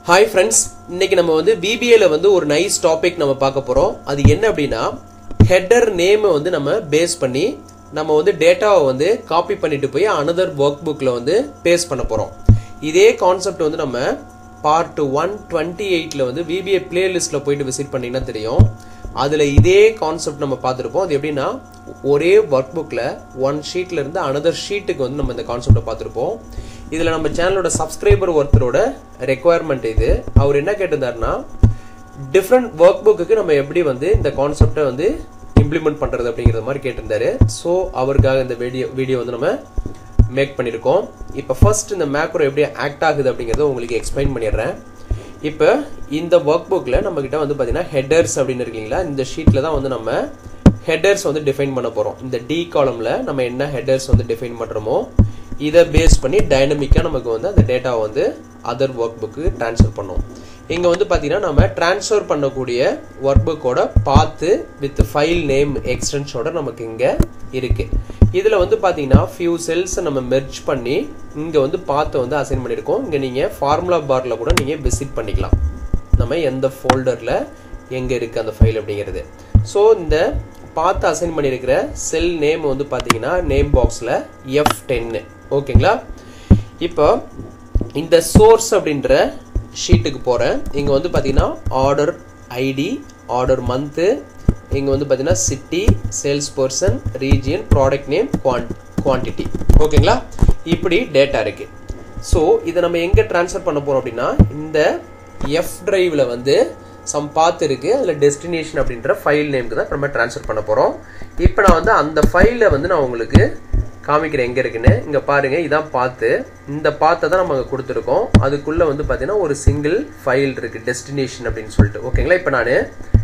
hi friends இன்னைக்கு நம்ம வந்து பிபிஏல வந்து ஒரு நைஸ் டாபிக் நம்ம பார்க்க போறோம் அது என்ன அப்படின்னா ஹெட்டர் நேமை வந்து நம்ம பேஸ் பண்ணி நம்ம வந்து டேட்டாவை வந்து காப்பி பண்ணிட்டு போய் அனதர் ஒர்க் புக்கில் வந்து பேஸ்ட் பண்ண போறோம் இதே கான்செப்ட் வந்து நம்ம பார்ட் ஒன் டுவெண்ட்டி எயிட்ல வந்து பிபிஏ பிளேலிஸ்ட்ல போயிட்டு விசிட் பண்ணீங்கன்னா தெரியும் அதுல இதே கான்செப்ட் நம்ம பார்த்துருப்போம் அது எப்படின்னா ஒரே ஒர்க் புக்கில் ஒன் ஷீட்ல இருந்து அனதர் ஷீட்டுக்கு வந்து நம்ம இந்த கான்செப்டை பார்த்துருப்போம் இதுல நம்ம சேனலோட சப்ஸ்கிரைபர் ஒருத்தரோட ரெக்குவயர்மெண்ட் இது அவர் என்ன கேட்டிருந்தாருன்னா டிஃப்ரெண்ட் ஒர்க் புக்குக்கு நம்ம எப்படி வந்து இந்த கான்செப்டை வந்து இம்ப்ளிமெண்ட் பண்றது அப்படிங்கிறது மாதிரி கேட்டிருந்தாரு ஸோ அவருக்காக இந்த வீடியோ வீடியோ வந்து நம்ம மேக் பண்ணியிருக்கோம் இப்போ ஃபர்ஸ்ட் இந்த மேக்ரோ எப்படி ஆக்ட் ஆகுது அப்படிங்கிறத உங்களுக்கு எக்ஸ்பிளைன் பண்ணிடுறேன் இப்போ இந்த ஒர்க் புக்கில் நம்ம கிட்ட வந்து பார்த்தீங்கன்னா ஹெட்டர்ஸ் அப்படின்னு இருக்கீங்களா இந்த ஷீட்டில் தான் வந்து நம்ம ஹெட்டர்ஸ் வந்து டிஃபைன் பண்ண போகிறோம் இந்த டி காலமில் நம்ம என்ன ஹெட்டர்ஸ் வந்து டிஃபைன் பண்ணுறோமோ இதை பேஸ் பண்ணி டைனமிக்காக நமக்கு வந்து அந்த டேட்டாவை வந்து அதர் ஒர்க் புக்கு ட்ரான்ஸ்ஃபர் பண்ணும் இங்கே வந்து பார்த்தீங்கன்னா நம்ம ட்ரான்ஸ்ஃபர் பண்ணக்கூடிய ஒர்க் புக்கோட பார்த்து வித் ஃபைல் நேம் எக்ஸ்டென்ஷனோட நமக்கு இங்கே இருக்கு இதில் வந்து பார்த்தீங்கன்னா ஃபியூ செல்ஸை நம்ம மெர்ஜ் பண்ணி இங்கே வந்து பார்த்து வந்து அசைன் பண்ணியிருக்கோம் இங்கே நீங்கள் ஃபார்முலா பாரில் கூட நீங்கள் விசிட் பண்ணிக்கலாம் நம்ம எந்த ஃபோல்டரில் எங்கே இருக்குது அந்த ஃபைல் அப்படிங்கிறது ஸோ இந்த பார்த்து அசைன் பண்ணியிருக்கிற செல் நேம் வந்து பார்த்தீங்கன்னா நேம் பாக்ஸில் எஃப் டென்னு ஓகேங்களா இப்போ இந்த சோர்ஸ் அப்படின்ற ஷீட்டுக்கு போகிறேன் இங்கே வந்து பார்த்தீங்கன்னா ஆர்டர் ஐடி ஆர்டர் மந்த்து இங்கே வந்து பார்த்தீங்கன்னா city sales person region product name quantity ஓகேங்களா இப்படி டேட்டா இருக்கு ஸோ இதை நம்ம எங்கே ட்ரான்ஸ்ஃபர் பண்ண போகிறோம் அப்படின்னா இந்த எஃப் டிரைவில் வந்து சம் பாத் இருக்கு அதில் டெஸ்டினேஷன் அப்படின்ற ஃபைல் நேம்க்கு தான் நம்ம ட்ரான்ஸ்ஃபர் பண்ண போகிறோம் இப்போ நான் வந்து அந்த ஃபைலை வந்து நான் உங்களுக்கு காமிக்கிறேன் எங்கே இருக்குன்னு இங்கே பாருங்க இதான் பார்த்து இந்த பாத்தை தான் நம்ம கொடுத்துருக்கோம் அதுக்குள்ளே வந்து பார்த்தீங்கன்னா ஒரு சிங்கிள் ஃபைல் இருக்கு டெஸ்டினேஷன் அப்படின்னு சொல்லிட்டு ஓகேங்களா இப்போ நான்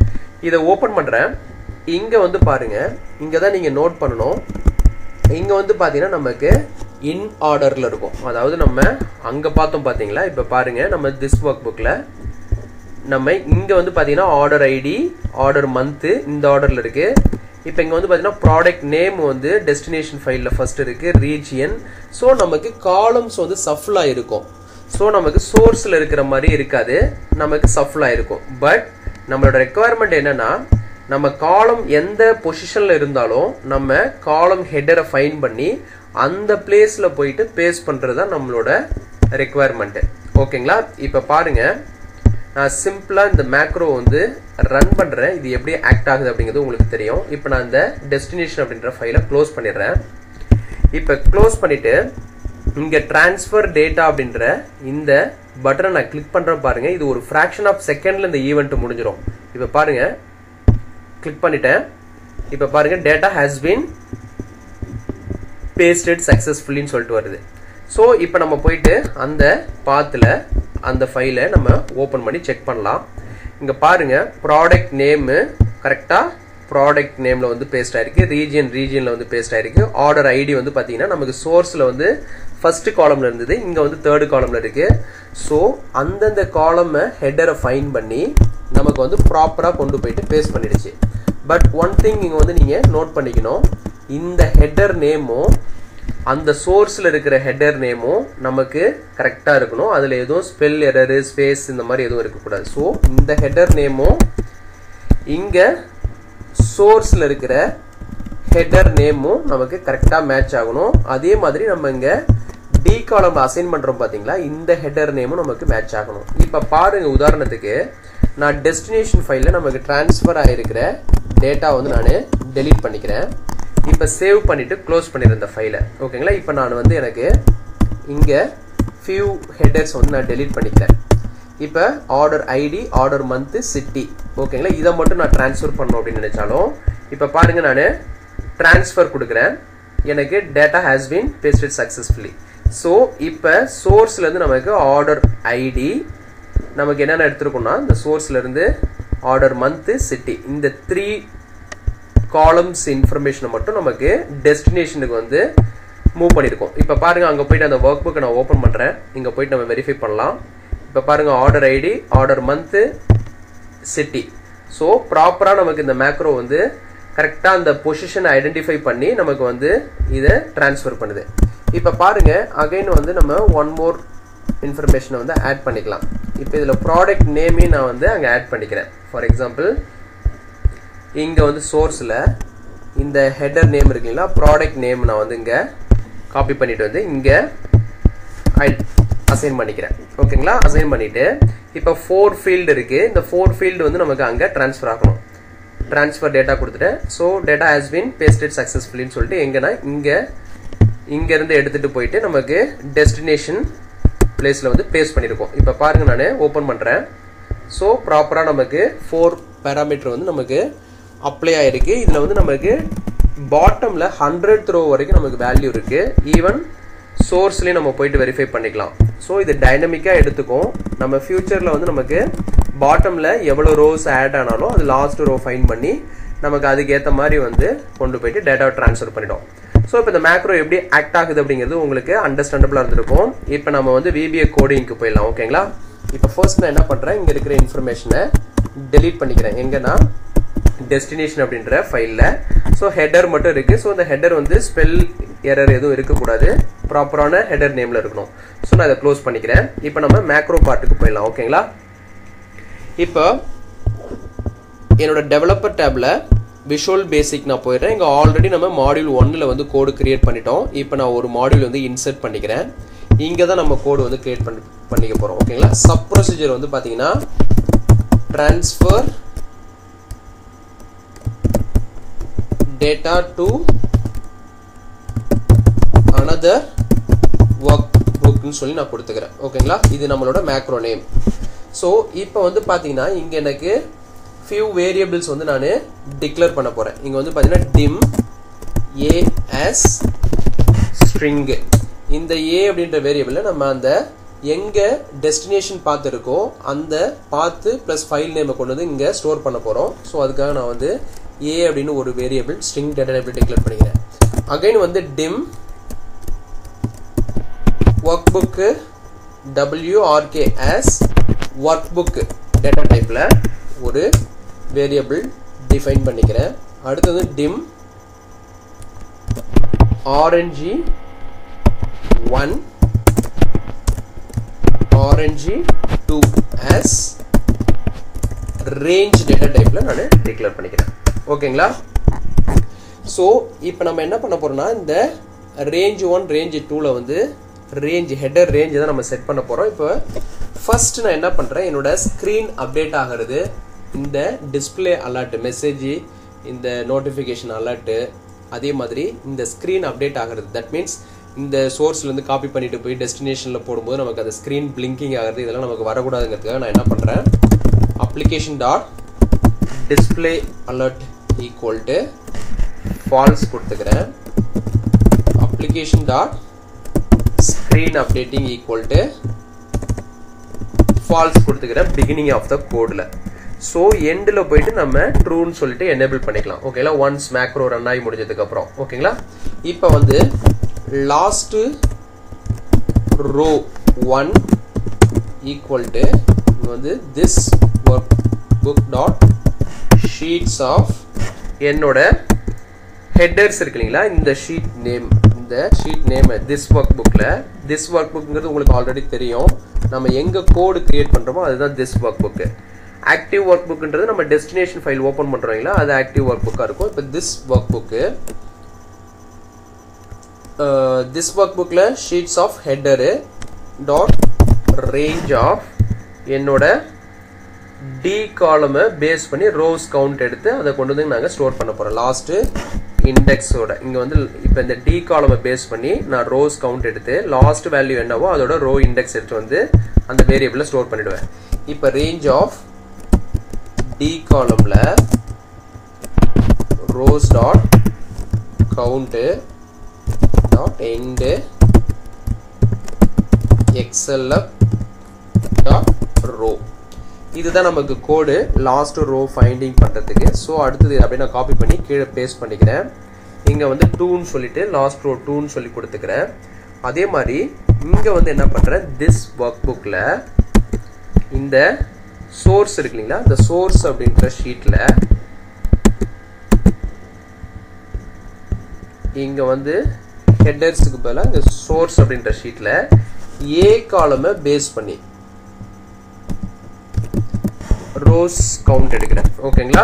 இதை ஓப்பன் பண்ணுறேன் இங்கே வந்து பாருங்க இங்கே தான் நீங்கள் நோட் பண்ணணும் இங்கே வந்து பார்த்தீங்கன்னா நமக்கு இன் ஆர்டரில் இருக்கும் அதாவது நம்ம அங்கே பார்த்தோம் பார்த்தீங்களா இப்போ பாருங்க நம்ம திஸ் ஒர்க் புக்கில் நம்ம இங்கே வந்து பார்த்தீங்கன்னா ஆர்டர் ஐடி ஆர்டர் மந்த்து இந்த ஆர்டரில் இருக்குது இப்போ இங்கே வந்து பார்த்தீங்கன்னா ப்ராடக்ட் நேம் வந்து டெஸ்டினேஷன் ஃபைலில் ஃபர்ஸ்ட் இருக்கு ரீஜியன் ஸோ நமக்கு காலம்ஸ் வந்து சஃப்லாக இருக்கும் ஸோ நமக்கு சோர்ஸில் இருக்கிற மாதிரி இருக்காது நமக்கு சஃப்லாக இருக்கும் பட் நம்மளோட ரெக்குவயர்மெண்ட் என்னன்னா நம்ம காலம் எந்த பொசிஷனில் இருந்தாலும் நம்ம காலம் ஹெட்டரை ஃபைன் பண்ணி அந்த பிளேஸில் போயிட்டு பேஸ் பண்ணுறது தான் நம்மளோட ரெக்குவயர்மெண்ட்டு ஓகேங்களா இப்போ பாருங்கள் நான் சிம்பிளாக இந்த மேக்ரோ வந்து ரன் பண்ணுறேன் இது எப்படி ஆக்ட் ஆகுது அப்படிங்கிறது உங்களுக்கு தெரியும் இப்போ நான் இந்த டெஸ்டினேஷன் அப்படின்ற ஃபைலை க்ளோஸ் பண்ணிடுறேன் இப்போ க்ளோஸ் பண்ணிவிட்டு இங்கே ட்ரான்ஸ்ஃபர் டேட்டா அப்படின்ற இந்த பட்டனை நான் கிளிக் பண்ணுறேன் பாருங்கள் இது ஒரு ஃப்ராக்ஷன் ஆஃப் செகண்டில் இந்த ஈவெண்ட் முடிஞ்சிடும் இப்போ பாருங்கள் கிளிக் பண்ணிட்டேன் இப்போ பாருங்கள் டேட்டா ஹேஸ் பீன் பேஸ்டட் சக்ஸஸ்ஃபுல்லின்னு சொல்லிட்டு வருது ஸோ இப்போ நம்ம போயிட்டு அந்த பாத்தில் அந்த ஃபைலை நம்ம ஓப்பன் பண்ணி செக் பண்ணலாம் இங்கே பாருங்க ப்ராடக்ட் நேமு கரெக்டாக ப்ராடக்ட் நேமில் வந்து பேஸ்ட் ஆயிருக்கு ரீஜியன் ரீஜியனில் வந்து பேஸ்ட் ஆயிருக்கு ஆர்டர் ஐடி வந்து பார்த்தீங்கன்னா நமக்கு சோர்ஸில் வந்து ஃபர்ஸ்ட் காலம்ல இருந்தது இங்கே வந்து தேர்டு காலம்ல இருக்கு ஸோ அந்தந்த காலமை ஹெட்டரை ஃபைன் பண்ணி நமக்கு வந்து ப்ராப்பராக கொண்டு போயிட்டு பேஸ்ட் பண்ணிடுச்சு பட் ஒன் திங் இங்கே வந்து நீங்கள் நோட் பண்ணிக்கணும் இந்த ஹெட்டர் நேமும் அந்த சோர்ஸில் இருக்கிற ஹெட்டர் நேமும் நமக்கு கரெக்டாக இருக்கணும் அதில் எதுவும் ஸ்பெல் எரரு ஸ்பேஸ் இந்த மாதிரி எதுவும் இருக்கக்கூடாது ஸோ இந்த ஹெட்டர் நேமும் இங்கே சோர்ஸில் இருக்கிற ஹெட்டர் நேமும் நமக்கு கரெக்டாக மேட்ச் ஆகணும் அதே மாதிரி நம்ம இங்கே டி காலம் அசைன் பண்ணுறோம் பார்த்தீங்களா இந்த ஹெட்டர் நேமும் நமக்கு மேட்ச் ஆகணும் இப்போ பாருங்க உதாரணத்துக்கு நான் டெஸ்டினேஷன் ஃபைலில் நமக்கு டிரான்ஸ்ஃபர் ஆகிருக்கிற டேட்டா வந்து நான் டெலீட் பண்ணிக்கிறேன் இப்போ சேவ் பண்ணிவிட்டு க்ளோஸ் பண்ணிடுறேன் இந்த ஃபைலை ஓகேங்களா இப்போ நான் வந்து எனக்கு இங்கே ஃபியூ ஹெட்டர்ஸ் வந்து நான் டெலீட் பண்ணிக்கிறேன் இப்போ order ID order month city ஓகேங்களா இதை மட்டும் நான் ட்ரான்ஸ்ஃபர் பண்ணணும் அப்படின்னு நினச்சாலும் இப்போ பாருங்கள் நான் ட்ரான்ஸ்ஃபர் கொடுக்குறேன் எனக்கு data has been pasted successfully so இப்போ சோர்ஸ்லேருந்து நமக்கு ஆர்டர் ஐடி நமக்கு என்னென்ன எடுத்துருக்கோம்னா இந்த சோர்ஸ்லேருந்து ஆர்டர் மந்த்து சிட்டி இந்த த்ரீ காலம்ஸ் இன்ஃபர்மேஷனை மட்டும் நமக்கு டெஸ்டினேஷனுக்கு வந்து மூவ் பண்ணியிருக்கோம் இப்போ பாருங்க அங்கே போயிட்டு அந்த ஒர்க் புக்கை நான் ஓப்பன் பண்ணுறேன் இங்கே போயிட்டு நம்ம வெரிஃபை பண்ணலாம் இப்போ பாருங்க order ID order month city so ப்ராப்பராக நமக்கு இந்த மேக்ரோ வந்து கரெக்டாக அந்த பொசிஷனை ஐடென்டிஃபை பண்ணி நமக்கு வந்து இதை ட்ரான்ஸ்ஃபர் பண்ணுது இப்போ பாருங்க அகைன் வந்து நம்ம ஒன் மோர் இன்ஃபர்மேஷனை வந்து ஆட் பண்ணிக்கலாம் இப்போ இதில் ப்ராடக்ட் நேமையும் நான் வந்து அங்கே ஆட் பண்ணிக்கிறேன் ஃபார் எக்ஸாம்பிள் இங்கே வந்து சோர்ஸில் இந்த ஹெடர் நேம் இருக்குங்களா ப்ராடக்ட் நேம் நான் வந்து இங்கே காப்பி பண்ணிட்டு வந்து இங்கே அசைன் பண்ணிக்கிறேன் ஓகேங்களா அசைன் பண்ணிட்டு இப்போ ஃபோர் ஃபீல்டு இருக்கு இந்த ஃபோர் ஃபீல்டு வந்து நமக்கு அங்கே ட்ரான்ஸ்ஃபர் ஆகணும் ட்ரான்ஸ்ஃபர் டேட்டா கொடுத்துட்டேன் so data has been pasted சக்ஸஸ்ஃபுல்லின்னு சொல்லிட்டு எங்கன்னா இங்கே இங்கேருந்து எடுத்துகிட்டு போயிட்டு நமக்கு டெஸ்டினேஷன் பிளேஸில் வந்து பேஸ்ட் பண்ணியிருக்கோம் இப்போ பாருங்க நான் ஓப்பன் பண்ணுறேன் ஸோ ப்ராப்பராக நமக்கு ஃபோர் பேராமீட்டர் வந்து நமக்கு அப்ளை ஆயிருக்கு இதில் வந்து நமக்கு பாட்டமில் ஹண்ட்ரட் த்ரோ வரைக்கும் நமக்கு வேல்யூ இருக்கு ஈவன் சோர்ஸ்லேயும் நம்ம போயிட்டு வெரிஃபை பண்ணிக்கலாம் ஸோ இது டைனமிக்காக எடுத்துக்கும் நம்ம ஃபியூச்சரில் வந்து நமக்கு பாட்டமில் எவ்வளோ ரோஸ் ஆட் ஆனாலும் அது லாஸ்ட் ரோ ஃபைன் பண்ணி நமக்கு அதுக்கேற்ற மாதிரி வந்து கொண்டு போயிட்டு டேட்டாவை ட்ரான்ஸ்ஃபர் பண்ணிடும் ஸோ இப்போ இந்த மேக்ரோ எப்படி ஆக்ட் ஆகுது அப்படிங்கிறது உங்களுக்கு அண்டர்ஸ்டாண்டபிளாக இருந்திருக்கும் இப்போ நம்ம வந்து விபிஏ கோடிங்க்கு போயிடலாம் ஓகேங்களா இப்போ ஃபர்ஸ்ட் நான் என்ன பண்ணுறேன் இங்கே இருக்கிற இன்ஃபர்மேஷனை டெலீட் பண்ணிக்கிறேன் எங்கன்னா டெஸ்டினேஷன் அப்படின்ற ஃபைலில் ஸோ ஹெடர் மட்டும் இருக்குது ஸோ இந்த ஹெடர் வந்து ஸ்பெல் எரர் எதுவும் இருக்கக்கூடாது ப்ராப்பரான ஹெடர் நேமில் இருக்கணும் ஸோ நான் இதை க்ளோஸ் பண்ணிக்கிறேன் இப்போ நம்ம மேக்ரோ பார்ட்டுக்கு போயிடலாம் ஓகேங்களா இப்போ என்னோட டெவலப்பர் டேப்ல விஷுவல் பேசிக் நான் போயிடுறேன் இங்கே ஆல்ரெடி நம்ம மாடியூல் ஒன்னில் வந்து கோடு கிரியேட் பண்ணிட்டோம் இப்போ நான் ஒரு மாடியூல் வந்து இன்சர்ட் பண்ணிக்கிறேன் இங்கே தான் நம்ம கோடு வந்து கிரியேட் பண்ணி பண்ணிக்க போகிறோம் ஓகேங்களா சப் ப்ரொசீஜர் வந்து பார்த்தீங்கன்னா ட்ரான்ஸ்ஃபர் டேட்டா டு அனதர் ஒர்க் புக்னு சொல்லி நான் கொடுத்துக்கிறேன் ஓகேங்களா இது நம்மளோட மேக்ரோ நேம் ஸோ இப்போ வந்து பார்த்தீங்கன்னா இங்கே எனக்கு ஃபியூ வேரியபிள்ஸ் வந்து நான் டிக்ளேர் பண்ண போகிறேன் இங்கே வந்து பார்த்தீங்கன்னா டிம் ஏஎஸ் ஸ்ட்ரிங்கு இந்த ஏ அப்படின்ற வேரியபிளில் நம்ம அந்த எங்கே டெஸ்டினேஷன் பார்த்து இருக்கோ அந்த பார்த்து ப்ளஸ் ஃபைல் நேமை கொண்டு வந்து இங்கே ஸ்டோர் பண்ண போகிறோம் ஸோ அதுக்காக நான் வந்து ஏ அப்படின்னு ஒரு வேரியபிள் ஸ்ட்ரிங் டேட்டா டைப்பில் டிக்ளேர் பண்ணிக்கிறேன் அகைன் வந்து dim workbook W R K as workbook data டைப்பில் ஒரு வேரியபிள் டிஃபைன் பண்ணிக்கிறேன் அடுத்தது dim orange one orange two as range data டைப்பில் நான் டிக்ளேர் பண்ணிக்கிறேன் ஓகேங்களா ஸோ இப்போ நம்ம என்ன பண்ண போறோம்னா இந்த ரேஞ்ச் ஒன் ரேஞ்ச் டூவில் வந்து ரேஞ்ச் ஹெடர் ரேஞ்ச் தான் நம்ம செட் பண்ண போகிறோம் இப்போ ஃபர்ஸ்ட் நான் என்ன பண்ணுறேன் என்னோட ஸ்க்ரீன் அப்டேட் ஆகிறது இந்த டிஸ்பிளே அலர்ட் மெசேஜ் இந்த நோட்டிஃபிகேஷன் அலர்ட்டு அதே மாதிரி இந்த ஸ்க்ரீன் அப்டேட் ஆகிறது தட் மீன்ஸ் இந்த சோர்ஸ்லேருந்து காப்பி பண்ணிட்டு போய் டெஸ்டினேஷனில் போடும்போது நமக்கு அந்த ஸ்க்ரீன் பிளிங்கிங் ஆகிறது இதெல்லாம் நமக்கு வரக்கூடாதுங்கிறதுக்காக நான் என்ன பண்ணுறேன் application dot display alert equal to false கொடுத்துக்கிறேன் application dot screen updating equal to false கொடுத்துக்கிறேன் பிகினிங் ஆஃப் த கோடில் ஸோ எண்டில் போயிட்டு நம்ம ட்ரூன்னு சொல்லிட்டு எனேபிள் பண்ணிக்கலாம் ஓகேங்களா ஒன்ஸ் மேக்ரோ ரன் ஆகி முடிஞ்சதுக்கப்புறம் ஓகேங்களா இப்போ வந்து last row one equal to வந்து this workbook dot sheets of என்னோட ஹெட்டர்ஸ் இருக்கு இல்லைங்களா இந்த ஷீட் நேம் இந்த ஷீட் நேம் திஸ் ஒர்க் புக்கில் திஸ் ஒர்க் புக்ங்கிறது உங்களுக்கு ஆல்ரெடி தெரியும் நம்ம எங்கே கோடு கிரியேட் பண்ணுறோமோ அதுதான் திஸ் ஒர்க் புக்கு ஆக்டிவ் ஒர்க் புக்ன்றது நம்ம டெஸ்டினேஷன் ஃபைல் ஓப்பன் பண்ணுறோங்களா அது ஆக்டிவ் ஒர்க் புக்காக இருக்கும் இப்போ திஸ் ஒர்க் புக்கு திஸ் ஒர்க் புக்கில் sheets of header dot range of என்னோட டி காலமை பேஸ் பண்ணி ரோஸ் கவுண்ட் எடுத்து அதை கொண்டு வந்து நாங்கள் ஸ்டோர் பண்ண போகிறோம் லாஸ்ட்டு இண்டெக்ஸோட இங்கே வந்து இப்போ இந்த டி காலமை பேஸ் பண்ணி நான் ரோஸ் கவுண்ட் எடுத்து லாஸ்ட் வேல்யூ என்னவோ அதோட ரோ இண்டெக்ஸ் எடுத்து வந்து அந்த வேரியபிளில் ஸ்டோர் பண்ணிடுவேன் இப்போ ரேஞ்ச் ஆஃப் டி காலமில் rows dot count dot end xlUp dot row இதுதான் நமக்கு கோடு லாஸ்ட் ரோ ஃபைண்டிங் பண்ணுறதுக்கு ஸோ அடுத்தது அப்படியே நான் காப்பி பண்ணி கீழே பேஸ்ட் பண்ணிக்கிறேன் இங்கே வந்து டூன்னு சொல்லிட்டு லாஸ்ட் ரோ டூன்னு சொல்லி கொடுத்துக்கிறேன் அதே மாதிரி இங்கே வந்து என்ன பண்ணுறேன் திஸ் ஒர்க் புக்கில் இந்த சோர்ஸ் இருக்கு இல்லைங்களா இந்த சோர்ஸ் அப்படின்ற ஷீட்டில் இங்கே வந்து ஹெட்டர்ஸுக்கு பதிலாக இந்த சோர்ஸ் அப்படின்ற ஷீட்டில் ஏ காலமை பேஸ் பண்ணி ரோஸ் கவுண்ட் எடுக்கிறேன் ஓகேங்களா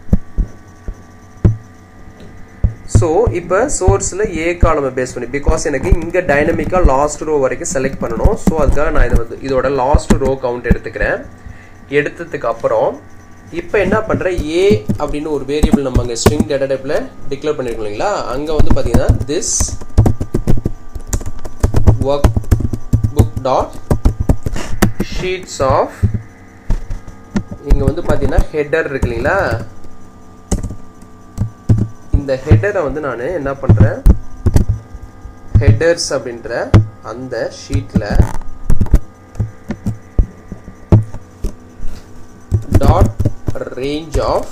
ஸோ இப்போ சோர்ஸில் ஏ காலமை பேஸ் பண்ணி பிகாஸ் எனக்கு இங்கே டைனமிக்காக லாஸ்ட் ரோ வரைக்கும் செலக்ட் பண்ணணும் ஸோ அதுக்காக நான் இதை வந்து இதோட லாஸ்ட் ரோ கவுண்ட் எடுத்துக்கிறேன் எடுத்ததுக்கு அப்புறம் இப்போ என்ன பண்ணுறேன் ஏ அப்படின்னு ஒரு வேரியபிள் நம்ம அங்கே ஸ்ட்ரிங் டேட்டா டைப்பில் டிக்ளேர் பண்ணியிருக்கோம் இல்லைங்களா அங்கே வந்து பார்த்தீங்கன்னா this workbook dot sheets of இங்கே வந்து பார்த்தீங்கன்னா ஹெட்டர் இருக்கு இல்லைங்களா இந்த ஹெட்டரை வந்து நான் என்ன பண்ணுறேன் ஹெட்டர்ஸ் அப்படின்ற அந்த ஷீட்டில் dot range of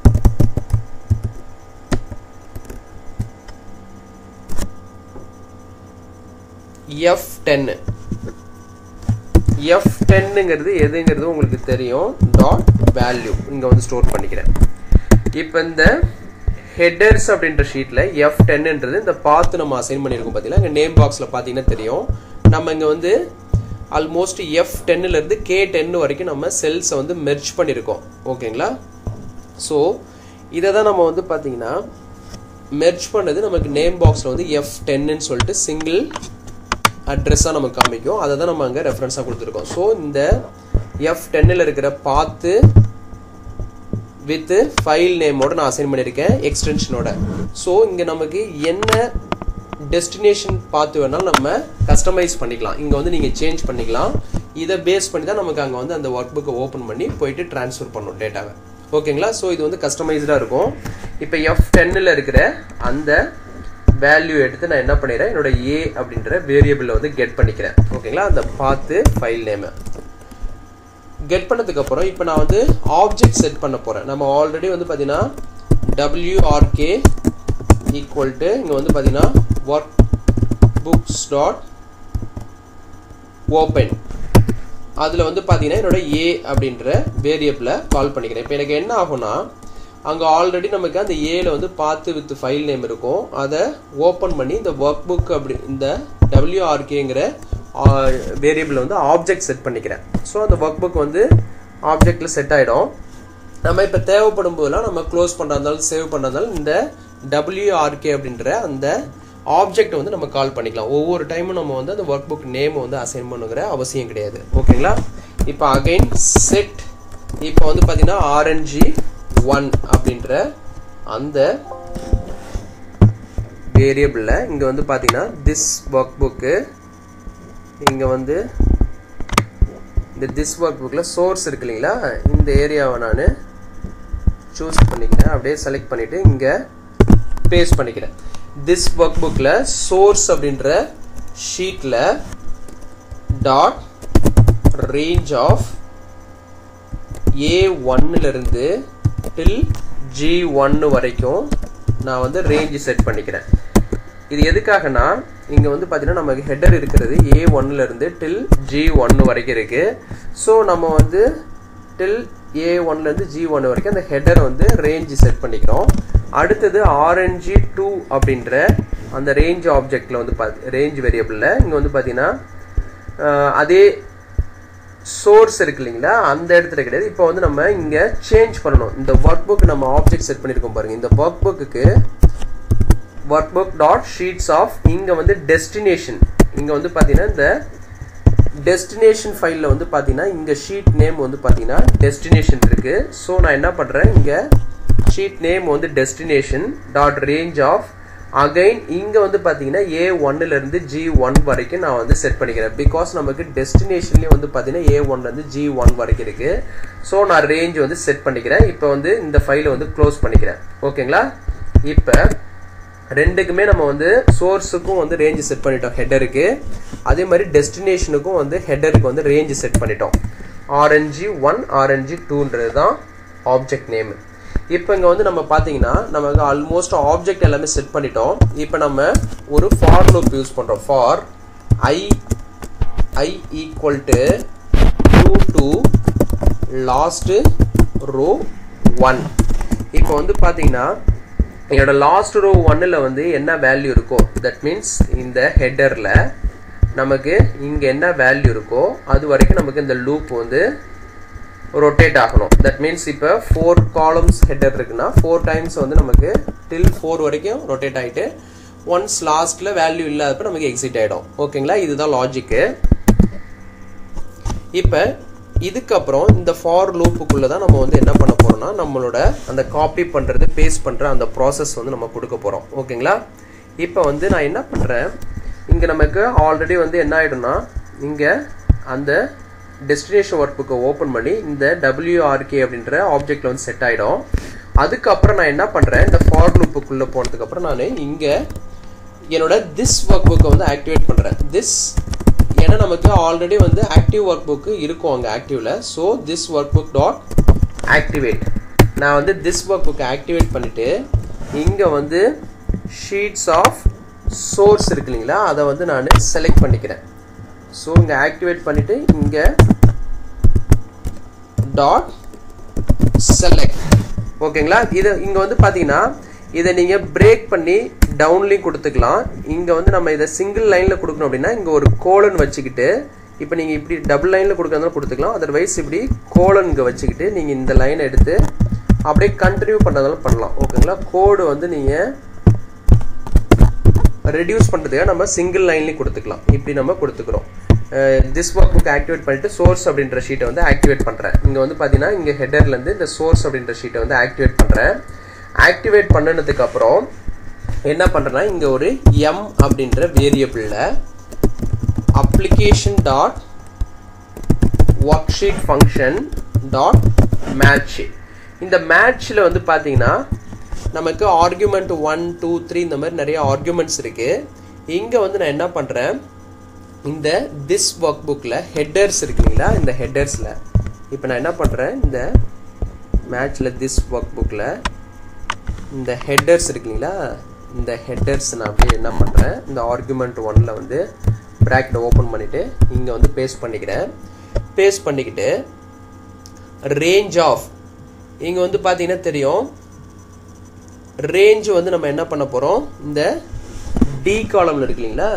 F ten F டென்னுங்கிறது எதுங்கிறது உங்களுக்கு தெரியும் டாட் வேல்யூ இங்கே வந்து ஸ்டோர் பண்ணிக்கிறேன் இப்போ இந்த ஹெட்டர்ஸ் அப்படின்ற ஷீட்டில் எஃப் டென்ன்றது இந்த பார்த்து நம்ம அசைன் பண்ணியிருக்கோம் பார்த்தீங்கன்னா இங்கே நேம் பாக்ஸில் பார்த்தீங்கன்னா தெரியும் நம்ம இங்கே வந்து ஆல்மோஸ்ட் எஃப் டென்னுலேருந்து கே டென்னு வரைக்கும் நம்ம செல்ஸை வந்து மெர்ச் பண்ணியிருக்கோம் ஓகேங்களா ஸோ இதை தான் நம்ம வந்து பார்த்தீங்கன்னா மெர்ச் பண்ணது நமக்கு நேம் பாக்ஸில் வந்து எஃப் டென்னு சொல்லிட்டு சிங்கிள் அட்ரஸாக நமக்கு காமிக்கும் அதை தான் நம்ம அங்கே ரெஃபரன்ஸாக கொடுத்துருக்கோம் ஸோ இந்த எஃப் டென்னில் இருக்கிற பார்த்து வித் ஃபைல் நேமோட நான் அசைன் பண்ணியிருக்கேன் எக்ஸ்டென்ஷனோட ஸோ இங்கே நமக்கு என்ன டெஸ்டினேஷன் பார்த்து வேணாலும் நம்ம கஸ்டமைஸ் பண்ணிக்கலாம் இங்கே வந்து நீங்கள் சேஞ்ச் பண்ணிக்கலாம் இதை பேஸ் பண்ணி தான் நமக்கு அங்கே வந்து அந்த ஒர்க் புக்கை ஓப்பன் பண்ணி போயிட்டு ட்ரான்ஸ்ஃபர் பண்ணும் டேட்டாவை ஓகேங்களா ஸோ இது வந்து கஸ்டமைஸ்டாக இருக்கும் இப்போ எஃப் டென்னில் இருக்கிற அந்த வேல்யூ எடுத்து நான் என்ன பண்ணிடுறேன் என்னோட ஏ அப்படின்ற வேரியபிளில் வந்து கெட் பண்ணிக்கிறேன் ஓகேங்களா அந்த பார்த்து ஃபைல் நேமை கெட் பண்ணதுக்கு அப்புறம் இப்போ நான் வந்து ஆப்ஜெக்ட் செட் பண்ண போகிறேன் நம்ம ஆல்ரெடி வந்து பார்த்தீங்கன்னா டபிள்யூஆர்கே ஈக்குவல் டு இங்கே வந்து பார்த்தீங்கன்னா ஒர்க் புக்ஸ் டாட் ஓப்பன் அதில் வந்து பார்த்தீங்கன்னா என்னோட ஏ அப்படின்ற வேரியபிளை கால் பண்ணிக்கிறேன் இப்போ எனக்கு என்ன ஆகும்னா அங்கே ஆல்ரெடி நமக்கு அந்த ஏல வந்து பார்த்து வித் ஃபைல் நேம் இருக்கும் அதை ஓப்பன் பண்ணி இந்த ஒர்க் புக் அப்படி இந்த டபிள்யூஆர்கேங்கிற வேரியபிள் வந்து ஆப்ஜெக்ட் செட் பண்ணிக்கிறேன் ஸோ அந்த ஒர்க் புக் வந்து ஆப்ஜெக்டில் செட் ஆகிடும் நம்ம இப்போ தேவைப்படும் போதெல்லாம் நம்ம க்ளோஸ் பண்ணுறதாலும் சேவ் பண்ணுறதாலும் இந்த டபிள்யூஆர்கே அப்படின்ற அந்த ஆப்ஜெக்ட் வந்து நம்ம கால் பண்ணிக்கலாம் ஒவ்வொரு டைமும் நம்ம வந்து அந்த ஒர்க் புக் நேம் வந்து அசைன் பண்ணுங்கிற அவசியம் கிடையாது ஓகேங்களா இப்போ அகைன் செட் இப்போ வந்து பார்த்தீங்கன்னா ஆர்என்ஜி ஒன் அப்படின்ற அந்த வேரியபிளில் இங்கே வந்து பார்த்தீங்கன்னா திஸ் ஒர்க் புக்கு இங்கே வந்து இந்த திஸ் ஒர்க் புக்கில் சோர்ஸ் இருக்கு இல்லைங்களா இந்த ஏரியாவை நான் சூஸ் பண்ணிக்கிறேன் அப்படியே செலக்ட் பண்ணிவிட்டு இங்கே பேஸ்ட் பண்ணிக்கிறேன் திஸ் ஒர்க் புக்கில் சோர்ஸ் அப்படின்ற ஷீட்டில் டாட் ரேஞ்ச் ஆஃப் ஏ ஒன்னுலேருந்து டில் ஜி ஒன்னு வரைக்கும் நான் வந்து ரேஞ்சு செட் பண்ணிக்கிறேன் இது எதுக்காகனா இங்கே வந்து பார்த்தீங்கன்னா நமக்கு ஹெட்டர் இருக்கிறது ஏ ஒன்னுலேருந்து டில் ஜி ஒன்று வரைக்கும் இருக்குது ஸோ நம்ம வந்து டில் ஏ ஒன்லேருந்து ஜி ஒன் வரைக்கும் அந்த ஹெட்டரை வந்து ரேஞ்சு செட் பண்ணிக்கிறோம் அடுத்தது ஆர்என்ஜி டூ அப்படின்ற அந்த ரேஞ்ச் ஆப்ஜெக்டில் வந்து பார்த்து ரேஞ்ச் வேரியபிளில் இங்கே வந்து பார்த்தீங்கன்னா அதே சோர்ஸ் இருக்கு இல்லைங்களா அந்த இடத்துல கிடையாது இப்போ வந்து நம்ம இங்கே சேஞ்ச் பண்ணணும் இந்த ஒர்க் புக் நம்ம ஆப்ஜெக்ட் செட் பண்ணியிருக்கோம் பாருங்க இந்த workbook workbook dot sheets of இங்கே வந்து டெஸ்டினேஷன் இங்கே வந்து பார்த்தீங்கன்னா இந்த டெஸ்டினேஷன் ஃபைலில் வந்து பார்த்தீங்கன்னா இங்கே ஷீட் நேம் வந்து பார்த்தீங்கன்னா டெஸ்டினேஷன் இருக்குது ஸோ நான் என்ன பண்ணுறேன் இங்கே ஷீட் நேம் வந்து destination dot range of again இங்கே வந்து பார்த்தீங்கன்னா ஏ ஒன்னுலேருந்து ஜி ஒன் வரைக்கும் நான் வந்து செட் பண்ணிக்கிறேன் பிகாஸ் நமக்கு டெஸ்டினேஷன்லேயும் வந்து பார்த்தீங்கன்னா ஏ ஒன்லேருந்து ஜி ஒன் வரைக்கும் இருக்குது ஸோ நான் ரேஞ்ச் வந்து செட் பண்ணிக்கிறேன் இப்போ வந்து இந்த ஃபைலை வந்து க்ளோஸ் பண்ணிக்கிறேன் ஓகேங்களா இப்போ ரெண்டுக்குமே நம்ம வந்து சோர்ஸுக்கும் வந்து ரேஞ்சு செட் பண்ணிட்டோம் ஹெட்டருக்கு அதே மாதிரி டெஸ்டினேஷனுக்கும் வந்து ஹெட்டருக்கு வந்து ரேஞ்சு செட் பண்ணிட்டோம் ஆர்என்ஜி ஒன் ஆர்என்ஜி டூன்றது தான் ஆப்ஜெக்ட் நேம் இப்போ இங்கே வந்து நம்ம பார்த்தீங்கன்னா நமக்கு ஆல்மோஸ்ட் ஆப்ஜெக்ட் எல்லாமே செட் பண்ணிட்டோம் இப்போ நம்ம ஒரு ஃபார் லூப் யூஸ் பண்ணுறோம் for I I equal to two to last row one இப்போ வந்து பார்த்தீங்கன்னா என்னோட லாஸ்ட் ரோ ஒன்னில் வந்து என்ன வேல்யூ இருக்கோ தட் மீன்ஸ் இந்த ஹெட்டரில் நமக்கு இங்கே என்ன வேல்யூ இருக்கோ அது வரைக்கும் நமக்கு இந்த லூப் வந்து ரொட்டேட் ஆகணும் தட் மீன்ஸ் இப்போ ஃபோர் காலம்ஸ் ஹெட்டர் இருக்குன்னா ஃபோர் டைம்ஸ் வந்து நமக்கு டில் ஃபோர் வரைக்கும் ரொட்டேட் ஆகிட்டு ஒன்ஸ் லாஸ்ட்ல வேல்யூ இல்லாதப்ப நமக்கு எக்ஸிட் ஆகிடும் ஓகேங்களா இதுதான் லாஜிக்கு இப்போ இதுக்கப்புறம் இந்த ஃபார் லூப்புக்குள்ளே தான் நம்ம வந்து என்ன பண்ண போறோம்னா நம்மளோட அந்த காப்பி பண்ணுறது பேஸ்ட் பண்ணுற அந்த ப்ராசஸ் வந்து நம்ம கொடுக்க போகிறோம் ஓகேங்களா இப்போ வந்து நான் என்ன பண்ணுறேன் இங்கே நமக்கு ஆல்ரெடி வந்து என்ன ஆகிடும்னா இங்கே அந்த டெஸ்டினேஷன் ஒர்க் புக்கை ஓப்பன் பண்ணி இந்த டபிள்யூஆர்கே அப்படின்ற ஆப்ஜெக்ட்ல வந்து செட் ஆகிடும் அதுக்கப்புறம் நான் என்ன பண்ணுறேன் இந்த ஃபார் லூப்புக்குள்ளே போனதுக்கப்புறம் நான் இங்கே என்னோட திஸ் ஒர்க் புக்கை வந்து ஆக்டிவேட் பண்ணுறேன் திஸ் ஏன்னா நமக்கு ஆல்ரெடி வந்து ஆக்டிவ் ஒர்க் புக்கு இருக்கும் அங்கே ஆக்டிவ்ல so this workbook dot activate நான் வந்து திஸ் ஒர்க் புக்கை ஆக்டிவேட் பண்ணிட்டு இங்கே வந்து ஷீட்ஸ் ஆஃப் சோர்ஸ் இருக்கு இல்லைங்களா அதை வந்து நான் செலக்ட் பண்ணிக்கிறேன் ஸோ இங்கே ஆக்டிவேட் பண்ணிட்டு இங்கே டாட் செலக்ட் ஓகேங்களா இது இங்கே வந்து பார்த்தீங்கன்னா இதை நீங்கள் பிரேக் பண்ணி டவுன்லையும் கொடுத்துக்கலாம் இங்கே வந்து நம்ம இதை சிங்கிள் லைனில் கொடுக்கணும் அப்படின்னா இங்கே ஒரு கோலன் வச்சுக்கிட்டு இப்போ நீங்கள் இப்படி டபுள் லைனில் கொடுக்கறதுனால கொடுத்துக்கலாம் அதர்வைஸ் இப்படி கோலன் இங்கே வச்சுக்கிட்டு நீங்கள் இந்த லைனை எடுத்து அப்படியே கண்டினியூ பண்ணுறதாலும் பண்ணலாம் ஓகேங்களா கோடு வந்து நீங்கள் ரெடியூஸ் பண்ணுறதுக்காக நம்ம சிங்கிள் லைன்லேயும் கொடுத்துக்கலாம் இப்படி நம்ம கொடுத்துக்கிறோம் திஸ் ஒர்க் புக் ஆக்டிவேட் பண்ணிட்டு சோர்ஸ் அப்படின்ற ஷீட்டை வந்து ஆக்டிவேட் பண்ணுறேன் இங்கே வந்து பார்த்தீங்கன்னா இங்கே ஹெடர்லேருந்து இந்த சோர்ஸ் அப்படின்ற ஷீட்டை வந்து ஆக்டிவேட் பண்ணுறேன் ஆக்டிவேட் பண்ணினதுக்கு அப்புறம் என்ன பண்ணுறேன்னா இங்கே ஒரு எம் அப்படின்ற வேரியபிளில் application dot worksheet function dot match இந்த மேட்ச்சில் வந்து பார்த்தீங்கன்னா நமக்கு ஆர்குமெண்ட் ஒன் டூ த்ரீ இந்த மாதிரி நிறைய ஆர்குமெண்ட்ஸ் இருக்குது இங்கே வந்து நான் என்ன பண்ணுறேன் இந்த திஸ் ஒர்க் புக்கில் ஹெட்டர்ஸ் இருக்குங்களா இந்த ஹெட்டர்ஸில் இப்போ நான் என்ன பண்ணுறேன் இந்த மேட்ச்சில் திஸ் ஒர்க் புக்கில் இந்த ஹெட்டர்ஸ் இருக்குங்களா இந்த ஹெட்டர்ஸ் நான் அப்படியே என்ன பண்ணுறேன் இந்த ஆர்குமெண்ட் ஒனில் வந்து ப்ராக்கெட்டை ஓப்பன் பண்ணிவிட்டு இங்கே வந்து பேஸ்ட் பண்ணிக்கிறேன் பேஸ்ட் பண்ணிக்கிட்டு ரேஞ்ச் ஆஃப் இங்கே வந்து பார்த்தீங்கன்னா தெரியும் ரேஞ்ச் வந்து நம்ம என்ன பண்ண போகிறோம் இந்த டி காலம்ல இருக்கு இல்லைங்களா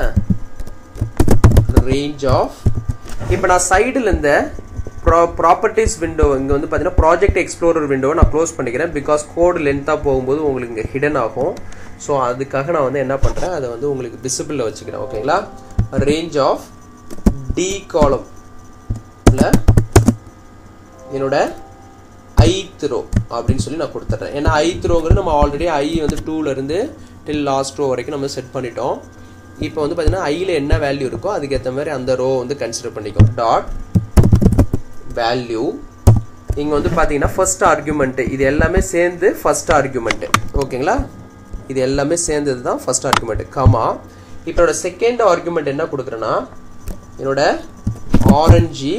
ரேஞ்ச் ஆஃப் இப்போ நான் சைடில் இந்த ப்ரா ப்ராப்பர்ட்டிஸ் விண்டோ இங்கே வந்து பார்த்தீங்கன்னா ப்ராஜெக்ட் எக்ஸ்ப்ளோரர் விண்டோ நான் க்ளோஸ் பண்ணிக்கிறேன் பிகாஸ் கோடு லென்த்தாக போகும்போது உங்களுக்கு இங்கே ஹிடன் ஆகும் ஸோ அதுக்காக நான் வந்து என்ன பண்ணுறேன் அதை வந்து உங்களுக்கு விசிபிளில் வச்சுக்கிறேன் ஓகேங்களா ரேஞ்ச் ஆஃப் டி காலம்ல என்னோட ஐத் ரோ அப்படின்னு சொல்லி நான் கொடுத்துட்றேன் ஏன்னா ஐத் ரோங்கிறது நம்ம ஆல்ரெடி ஐ வந்து டூலேருந்து டில் லாஸ்ட் ரோ வரைக்கும் நம்ம செட் பண்ணிட்டோம் இப்போ வந்து பார்த்தீங்கன்னா ஐயில் என்ன வேல்யூ இருக்கோ அதுக்கேற்ற மாதிரி அந்த ரோ வந்து கன்சிடர் பண்ணிக்கும் டாட் வேல்யூ இங்கே வந்து பார்த்தீங்கன்னா ஃபர்ஸ்ட் ஆர்குமெண்ட்டு இது எல்லாமே சேர்ந்து ஃபர்ஸ்ட் ஆர்குமெண்ட்டு ஓகேங்களா இது எல்லாமே சேர்ந்தது தான் ஃபர்ஸ்ட் ஆர்குமெண்ட் கமா இப்போ என்னோட செகண்ட் ஆர்குமெண்ட் என்ன கொடுக்குறேன்னா என்னோட ஆரஞ்சு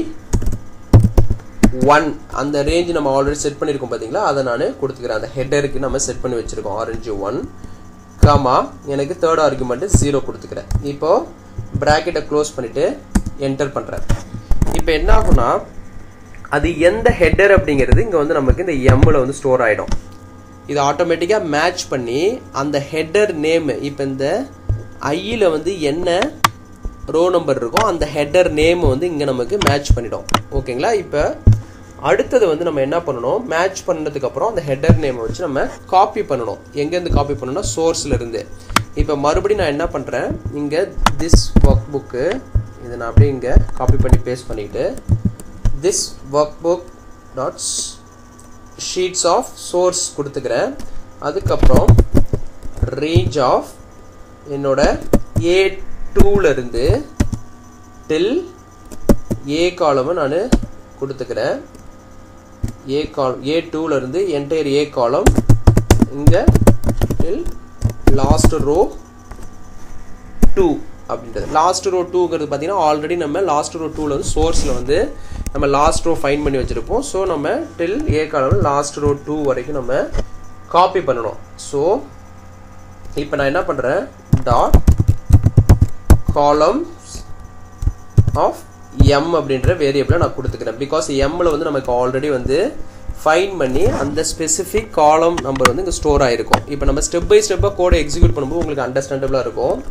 ஒன் அந்த ரேஞ்ச் நம்ம ஆல்ரெடி செட் பண்ணியிருக்கோம் பார்த்தீங்களா அதை நான் கொடுத்துக்கிறேன் அந்த ஹெட்டருக்கு நம்ம செட் பண்ணி வச்சுருக்கோம் ஆரஞ்சு ஒன் காமா எனக்கு தேர்ட் ஆர்குமெண்ட் ஜீரோ கொடுத்துக்கிறேன் இப்போ ப்ராக்கெட்டை க்ளோஸ் பண்ணிவிட்டு என்டர் பண்ணுறேன் இப்போ என்ன ஆகும்னா அது எந்த ஹெட்டர் அப்படிங்கிறது இங்கே வந்து நமக்கு இந்த எம்மில் வந்து ஸ்டோர் ஆகிடும் இது ஆட்டோமேட்டிக்காக மேட்ச் பண்ணி அந்த ஹெட்டர் நேம் இப்போ இந்த ஐயில் வந்து என்ன ரோ நம்பர் இருக்கோ அந்த ஹெட்டர் நேம் வந்து இங்கே நமக்கு மேட்ச் பண்ணிடும் ஓகேங்களா இப்போ அடுத்தது வந்து நம்ம என்ன பண்ணணும் மேட்ச் பண்ணதுக்கு அப்புறம் அந்த ஹெட்டர் நேமை வச்சு நம்ம காப்பி பண்ணணும் எங்கேருந்து காப்பி பண்ணணும்னா சோர்ஸ்ல இருந்து இப்போ மறுபடியும் நான் என்ன பண்ணுறேன் இங்கே திஸ் ஒர்க் புக்கு இதை நான் அப்படியே இங்கே காப்பி பண்ணி பேஸ்ட் பண்ணிக்கிட்டு this workbook dots sheets of source கொடுத்துக்கிறேன் அதுக்கப்புறம் ரேஞ்ச் ஆஃப் என்னோட ஏ டூலேருந்து டில் ஏ காலமை நான் கொடுத்துக்கிறேன் ஏ காலம் ஏ டூலேருந்து என்டையர் ஏ காலம் இங்கே டில் லாஸ்ட் ரோ டூ அப்படின்றது லாஸ்ட் ரோ டூங்கிறது பார்த்தீங்கன்னா ஆல்ரெடி நம்ம லாஸ்ட் ரோ டூவில் வந்து சோர்ஸில் வந்து நம்ம லாஸ்ட் ரோ ஃபைன் பண்ணி வச்சுருப்போம் ஸோ நம்ம டில் ஏ காலம் லாஸ்ட் ரோ டூ வரைக்கும் நம்ம காப்பி பண்ணணும் ஸோ இப்போ நான் என்ன பண்ணுறேன் டாட் காலம் ஆஃப் எம் அப்படின்ற வேரியபிளை நான் கொடுத்துக்கிறேன் பிகாஸ் எம்மில் வந்து நமக்கு ஆல்ரெடி வந்து ஃபைன் பண்ணி அந்த ஸ்பெசிஃபிக் காலம் நம்பர் வந்து இங்கே ஸ்டோர் ஆகிருக்கும் இப்போ நம்ம ஸ்டெப் பை ஸ்டெப்பாக கோடை எக்ஸிக்யூட் பண்ணும்போது உங்களுக்கு அண்டர்ஸ்டாண்டபிளாக இருக்கும்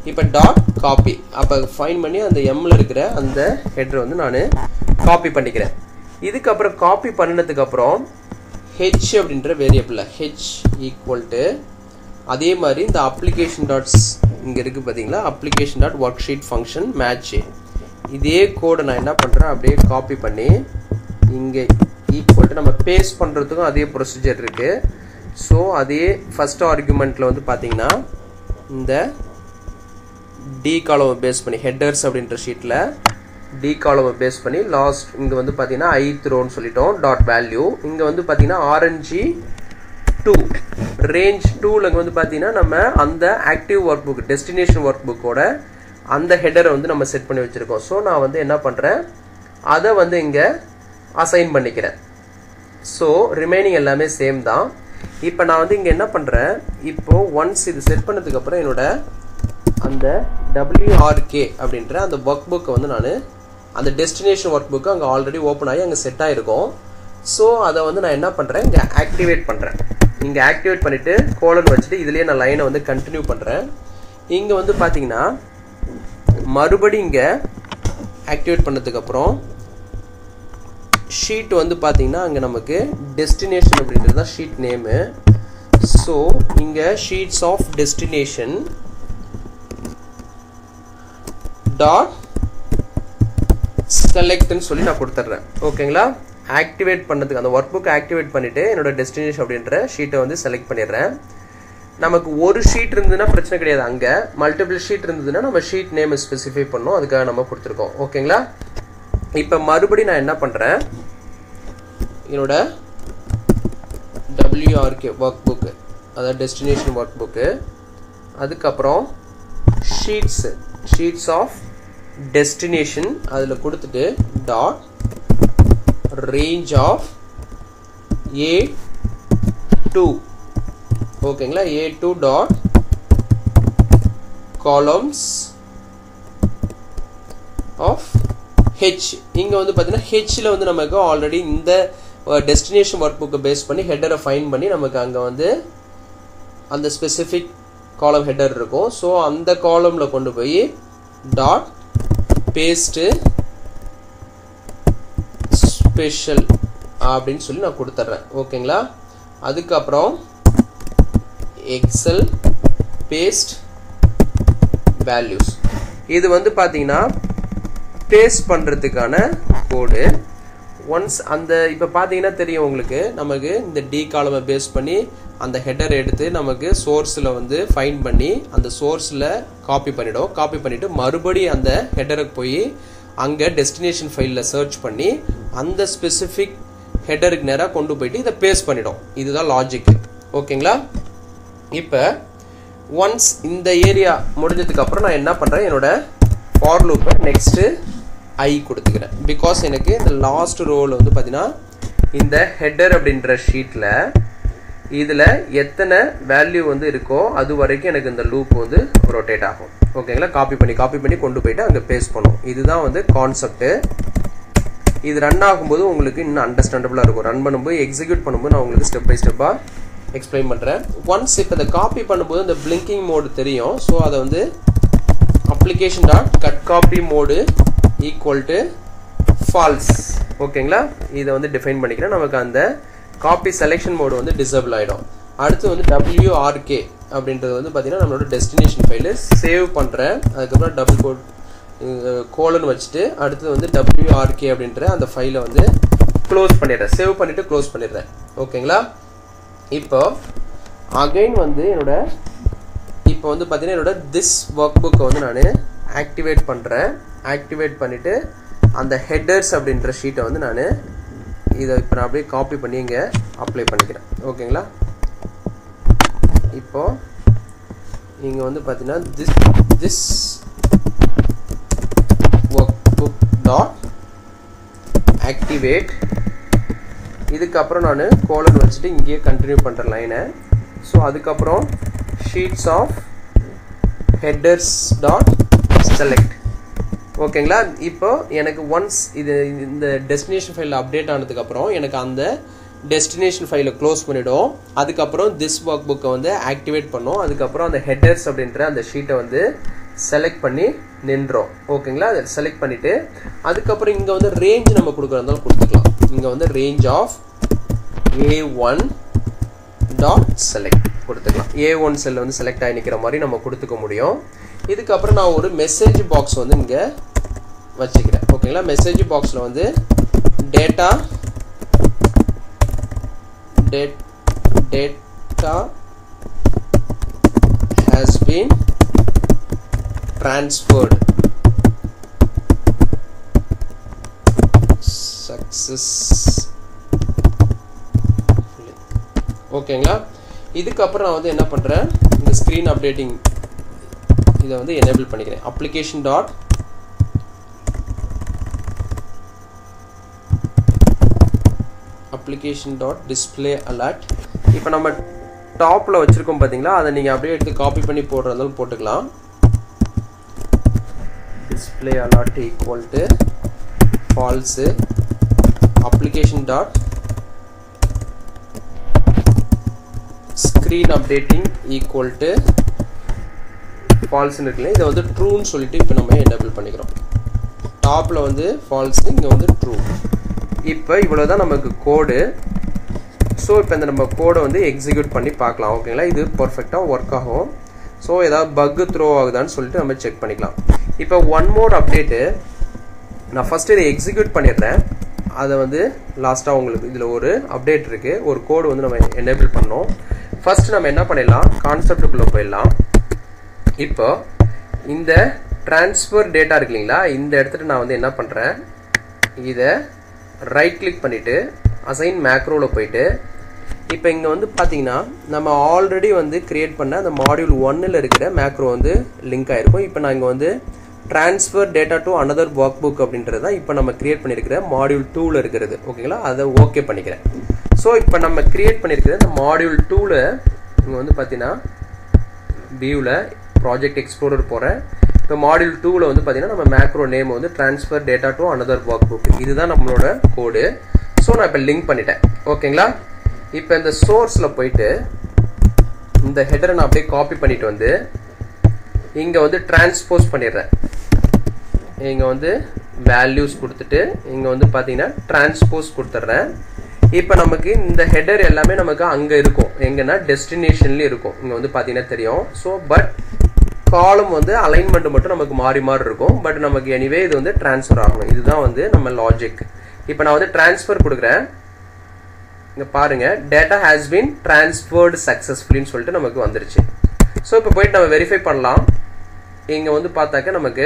இப்போ டாட் காப்பி அப்போ ஃபைன் பண்ணி அந்த எம்மில் இருக்கிற அந்த ஹெட்ரு வந்து நான் காப்பி பண்ணிக்கிறேன் இதுக்கப்புறம் காப்பி பண்ணினதுக்கப்புறம் ஹெச் அப்படின்ற வேரியபிளில் ஹெச் ஈக்குவல் டு அதே மாதிரி இந்த அப்ளிகேஷன் டாட்ஸ் இங்கே இருக்குது பார்த்தீங்களா application dot worksheet function match இதே கோடை நான் என்ன பண்ணுறேன் அப்படியே காப்பி பண்ணி இங்கே ஈக்குவல் டு நம்ம பேஸ்ட் பண்ணுறதுக்கும் அதே ப்ரொசீஜர் இருக்குது ஸோ அதே ஃபஸ்ட் ஆர்குமெண்ட்டில் வந்து பார்த்தீங்கன்னா இந்த டி காலமை பேஸ் பண்ணி ஹெட்டர்ஸ் அப்படின்ற ஷீட்டில் டி காலமை பேஸ் பண்ணி லாஸ்ட் இங்கே வந்து பார்த்தீங்கன்னா ஐ த்ரோன்னு சொல்லிட்டோம் டாட் வேல்யூ இங்கே வந்து பார்த்தீங்கன்னா ஆர்என்ஜி டூ ரேஞ்ச் டூவில் வந்து பார்த்தீங்கன்னா நம்ம அந்த ஆக்டிவ் ஒர்க் புக் டெஸ்டினேஷன் ஒர்க் புக்கோட அந்த ஹெட்டரை வந்து நம்ம செட் பண்ணி வச்சுருக்கோம் ஸோ நான் வந்து என்ன பண்ணுறேன் அதை வந்து இங்கே அசைன் பண்ணிக்கிறேன் ஸோ ரிமைனிங் எல்லாமே சேம் தான் இப்போ நான் வந்து இங்கே என்ன பண்ணுறேன் இப்போது ஒன்ஸ் இது செட் பண்ணதுக்கப்புறம் என்னோட அந்த டபிள்யூஆர்கே அப்படின்ற அந்த ஒர்க் புக்கை வந்து நான் அந்த டெஸ்டினேஷன் ஒர்க் புக்கு அங்கே ஆல்ரெடி ஓப்பன் ஆகி அங்கே செட் ஆகிருக்கும் ஸோ அதை வந்து நான் என்ன பண்ணுறேன் இங்கே ஆக்டிவேட் பண்ணுறேன் இங்கே ஆக்டிவேட் பண்ணிவிட்டு கோலன் வச்சுட்டு இதுலேயே நான் லைனை வந்து கண்டினியூ பண்ணுறேன் இங்கே வந்து பார்த்தீங்கன்னா மறுபடி இங்கே ஆக்டிவேட் பண்ணதுக்கப்புறம் ஷீட் வந்து பார்த்தீங்கன்னா அங்கே நமக்கு டெஸ்டினேஷன் அப்படின்றது தான் ஷீட் நேமு ஸோ இங்கே ஷீட்ஸ் ஆஃப் டெஸ்டினேஷன் டாட் செலக்ட்னு சொல்லி நான் கொடுத்துட்றேன் ஓகேங்களா ஆக்டிவேட் பண்ணதுக்கு அந்த ஒர்க் புக் ஆக்டிவேட் பண்ணிவிட்டு என்னோட டெஸ்டினேஷன் அப்படின்ற ஷீட்டை வந்து செலக்ட் பண்ணிடுறேன் நமக்கு ஒரு ஷீட் இருந்ததுன்னா பிரச்சனை கிடையாது அங்கே மல்டிபிள் ஷீட் இருந்ததுன்னா நம்ம ஷீட் நேம் ஸ்பெசிஃபை பண்ணோம் அதுக்காக நம்ம கொடுத்துருக்கோம் ஓகேங்களா இப்போ மறுபடி நான் என்ன பண்ணுறேன் என்னோட டபிள்யூஆர்கே ஒர்க் புக்கு அதாவது டெஸ்டினேஷன் ஒர்க் புக்கு அதுக்கப்புறம் ஷீட்ஸு ஷீட்ஸ் ஆஃப் டெஸ்டினேஷன் அதில் கொடுத்துட்டு dot range of A two ஓகேங்களா A two dot columns of H இங்கே வந்து பார்த்தீங்கன்னா ஹெச்சில் வந்து நமக்கு ஆல்ரெடி இந்த டெஸ்டினேஷன் ஒர்க் புக்கை பேஸ் பண்ணி ஹெட்டரை ஃபைன் பண்ணி நமக்கு அங்கே வந்து அந்த ஸ்பெசிஃபிக் காலம் ஹெட்டர் இருக்கும் ஸோ அந்த காலமில் கொண்டு போய் டாட் பேஸ்ட்டு ஸ்பெஷல் அப்படின்னு சொல்லி நான் கொடுத்துட்றேன் ஓகேங்களா அதுக்கப்புறம் எக்ஸல் பேஸ்ட் வேல்யூஸ் இது வந்து பார்த்தீங்கன்னா பேஸ்ட் பண்ணுறதுக்கான கோடு ஒன்ஸ் அந்த இப்போ பார்த்தீங்கன்னா தெரியும் உங்களுக்கு நமக்கு இந்த டி காலமை பேஸ் பண்ணி அந்த ஹெட்டர் எடுத்து நமக்கு சோர்ஸில் வந்து ஃபைன் பண்ணி அந்த சோர்ஸில் காப்பி பண்ணிடும் காப்பி பண்ணிவிட்டு மறுபடி அந்த ஹெட்டருக்கு போய் அங்கே டெஸ்டினேஷன் ஃபைலில் சர்ச் பண்ணி அந்த ஸ்பெசிஃபிக் ஹெட்டருக்கு நேராக கொண்டு போயிட்டு இதை பேஸ்ட் பண்ணிடும் இதுதான் லாஜிக்கு ஓகேங்களா இப்போ ஒன்ஸ் இந்த ஏரியா முடிஞ்சதுக்கு அப்புறம் நான் என்ன பண்ணுறேன் என்னோட ஃபார் லூப்பை நெக்ஸ்ட்டு ஐ கொடுத்துக்கிறேன் பிகாஸ் எனக்கு இந்த லாஸ்ட் ரோவில் வந்து பார்த்தீங்கன்னா இந்த ஹெட்டர் அப்படின்ற ஷீட்டில் இதில் எத்தனை வேல்யூ வந்து இருக்கோ அது வரைக்கும் எனக்கு இந்த லூப் வந்து ரொட்டேட் ஆகும் ஓகேங்களா காப்பி பண்ணி காப்பி பண்ணி கொண்டு போயிட்டு அங்கே பேஸ்ட் பண்ணும் இதுதான் வந்து கான்செப்ட்டு இது ரன் ஆகும்போது உங்களுக்கு இன்னும் அண்டர்ஸ்டாண்டபுளாக இருக்கும் ரன் பண்ணும்போது எக்ஸிக்யூட் பண்ணும்போது நான் உங்களுக்கு ஸ்டெப் பை ஸ்டெப்பாக எக்ஸ்பிளைன் பண்ணுறேன் ஒன்ஸ் இப்போ இதை காப்பி பண்ணும்போது இந்த பிளிங்கிங் மோடு தெரியும் ஸோ அதை வந்து application dot cut copy mode equal to false ஓகேங்களா இதை வந்து டிஃபைன் பண்ணிக்கிறேன் நமக்கு அந்த காப்பி செலெக்ஷன் மோடு வந்து டிசபிள் ஆகிடும் அடுத்து வந்து டபிள்யூஆர்கே அப்படின்றது வந்து பார்த்தீங்கன்னா நம்மளோட டெஸ்டினேஷன் ஃபைலு சேவ் பண்ணுறேன் அதுக்கப்புறம் டபுள் கோட் கோலன் வச்சுட்டு அடுத்து வந்து டபிள்யூஆர்கே அப்படின்ற அந்த ஃபைலை வந்து க்ளோஸ் பண்ணிடுறேன் சேவ் பண்ணிவிட்டு க்ளோஸ் பண்ணிடுறேன் ஓகேங்களா இப்போ அகைன் வந்து என்னோட இப்போ வந்து பார்த்தீங்கன்னா என்னோட திஸ் ஒர்க் புக்கை வந்து நான் ஆக்டிவேட் பண்ணுறேன் ஆக்டிவேட் பண்ணிவிட்டு அந்த ஹெட்டர்ஸ் அப்படின்ற ஷீட்டை வந்து நான் இதை இப்போ நான் அப்படியே காப்பி பண்ணி இங்கே அப்ளை பண்ணிக்கிறேன் ஓகேங்களா இப்போ இங்கே வந்து பார்த்தீங்கன்னா this this workbook dot activate இதுக்கப்புறம் நான் கோலன் வச்சுட்டு இங்கேயே கண்டினியூ பண்ணுற லைனை ஸோ அதுக்கப்புறம் sheets of headers dot select ஓகேங்களா இப்போ எனக்கு ஒன்ஸ் இது இந்த டெஸ்டினேஷன் ஃபைலில் அப்டேட் ஆனதுக்கப்புறம் எனக்கு அந்த டெஸ்டினேஷன் ஃபைலை க்ளோஸ் பண்ணிவிடும் அதுக்கப்புறம் திஸ் ஒர்க் புக்கை வந்து ஆக்டிவேட் பண்ணும் அதுக்கப்புறம் அந்த ஹெட்டர்ஸ் அப்படின்ற அந்த ஷீட்டை வந்து செலக்ட் பண்ணி நின்றோம் ஓகேங்களா அதை செலக்ட் பண்ணிட்டு அதுக்கப்புறம் இங்கே வந்து ரேஞ்ச் நம்ம கொடுக்குறதாலும் கொடுத்துக்கலாம் இங்கே வந்து range of A one dot select கொடுத்துக்கலாம் ஏ ஒன் செல் வந்து செலக்ட் ஆகி நிற்கிற மாதிரி நம்ம கொடுத்துக்க முடியும் இதுக்கப்புறம் நான் ஒரு மெசேஜ் பாக்ஸ் வந்து இங்கே வச்சுக்கிறேன் ஓகேங்களா மெசேஜ் பாக்ஸில் வந்து data date data has been transferred success ஓகேங்களா இதுக்கப்புறம் நான் வந்து என்ன பண்ணுறேன் இந்த ஸ்க்ரீன் அப்டேட்டிங் இதை வந்து எனேபிள் பண்ணிக்கிறேன் application dot application dot display alert இப்போ நம்ம டாப்பில் வச்சுருக்கோம் பார்த்தீங்களா அதை நீங்கள் அப்படியே எடுத்து காப்பி பண்ணி போடுறதாலும் போட்டுக்கலாம் display alert equal to false application dot screen updating equal to ஃபால்ஸ்னு இருக்குல்ல இதை வந்து ட்ரூன்னு சொல்லிட்டு இப்போ நம்ம எனேபிள் பண்ணிக்கிறோம் டாப்பில் வந்து ஃபால்ஸு இங்கே வந்து ட்ரூ இப்போ இவ்வளோ தான் நமக்கு கோடு ஸோ இப்போ இந்த நம்ம கோடை வந்து எக்ஸிக்யூட் பண்ணி பார்க்கலாம் ஓகேங்களா இது பர்ஃபெக்டாக ஒர்க் ஆகும் ஸோ ஏதாவது பக்கு த்ரோ ஆகுதான்னு சொல்லிட்டு நம்ம செக் பண்ணிக்கலாம் இப்போ ஒன் மோர் அப்டேட்டு நான் ஃபஸ்ட்டு இதை எக்ஸிக்யூட் பண்ணிடுறேன் அதை வந்து லாஸ்ட்டாக உங்களுக்கு இதில் ஒரு அப்டேட் இருக்குது ஒரு கோடு வந்து நம்ம எனேபிள் பண்ணோம் ஃபஸ்ட் நம்ம என்ன பண்ணிடலாம் கான்செப்டுக்குள்ளே போயிடலாம் இப்போ இந்த ட்ரான்ஸ்ஃபர் டேட்டா இருக்கு இல்லைங்களா இந்த இடத்துல நான் வந்து என்ன பண்ணுறேன் இதை ரைட் கிளிக் பண்ணிவிட்டு அசைன் மேக்ரோவில் போயிட்டு இப்போ இங்கே வந்து பார்த்தீங்கன்னா நம்ம ஆல்ரெடி வந்து கிரியேட் பண்ண அந்த மாடியூல் ஒன்னில் இருக்கிற மேக்ரோ வந்து லிங்க் ஆகிருக்கும் இப்போ நான் இங்கே வந்து transfer data to another workbook அப்படின்றது தான் இப்போ நம்ம கிரியேட் பண்ணியிருக்கிற மாடியூல் டூவில் இருக்கிறது ஓகேங்களா அதை ஓகே பண்ணிக்கிறேன் ஸோ இப்போ நம்ம கிரியேட் பண்ணியிருக்கிற இந்த மாடியூல் டூவில் இங்கே வந்து பார்த்தீங்கன்னா வியூவில் ப்ராஜெக்ட் எக்ஸ்ப்ளோரர் போகிறேன் இப்போ மாடியூல் டூவில் வந்து பார்த்தீங்கன்னா நம்ம மேக்ரோ நேம் வந்து transfer data to another workbook இதுதான் நம்மளோட கோடு ஸோ நான் இப்போ லிங்க் பண்ணிட்டேன் ஓகேங்களா இப்போ இந்த சோர்ஸில் போயிட்டு இந்த ஹெடரை நான் அப்படியே காப்பி பண்ணிட்டு வந்து இங்கே வந்து டிரான்ஸ்போஸ் பண்ணிடுறேன் இங்கே வந்து வேல்யூஸ் கொடுத்துட்டு இங்கே வந்து பார்த்தீங்கன்னா டிரான்ஸ்போஸ் கொடுத்துட்றேன் இப்போ நமக்கு இந்த ஹெடர் எல்லாமே நமக்கு அங்கே இருக்கும் எங்கன்னா டெஸ்டினேஷன்லேயும் இருக்கும் இங்கே வந்து பார்த்தீங்கன்னா தெரியும் ஸோ பட் காலம் வந்து அலைன்மெண்ட் மட்டும் நமக்கு மாறி மாறி இருக்கும் பட் நமக்கு எனிவே இது வந்து டிரான்ஸ்ஃபர் ஆகணும் இதுதான் வந்து நம்ம லாஜிக் இப்போ நான் வந்து டிரான்ஸ்ஃபர் கொடுக்குறேன் இங்கே பாருங்க டேட்டா ஹேஸ் பீன் டிரான்ஸ்ஃபர்டு சக்ஸஸ்ஃபுல்லின்னு சொல்லிட்டு நமக்கு வந்துருச்சு ஸோ இப்போ போயிட்டு நம்ம வெரிஃபை பண்ணலாம் இங்கே வந்து பார்த்தாக்க நமக்கு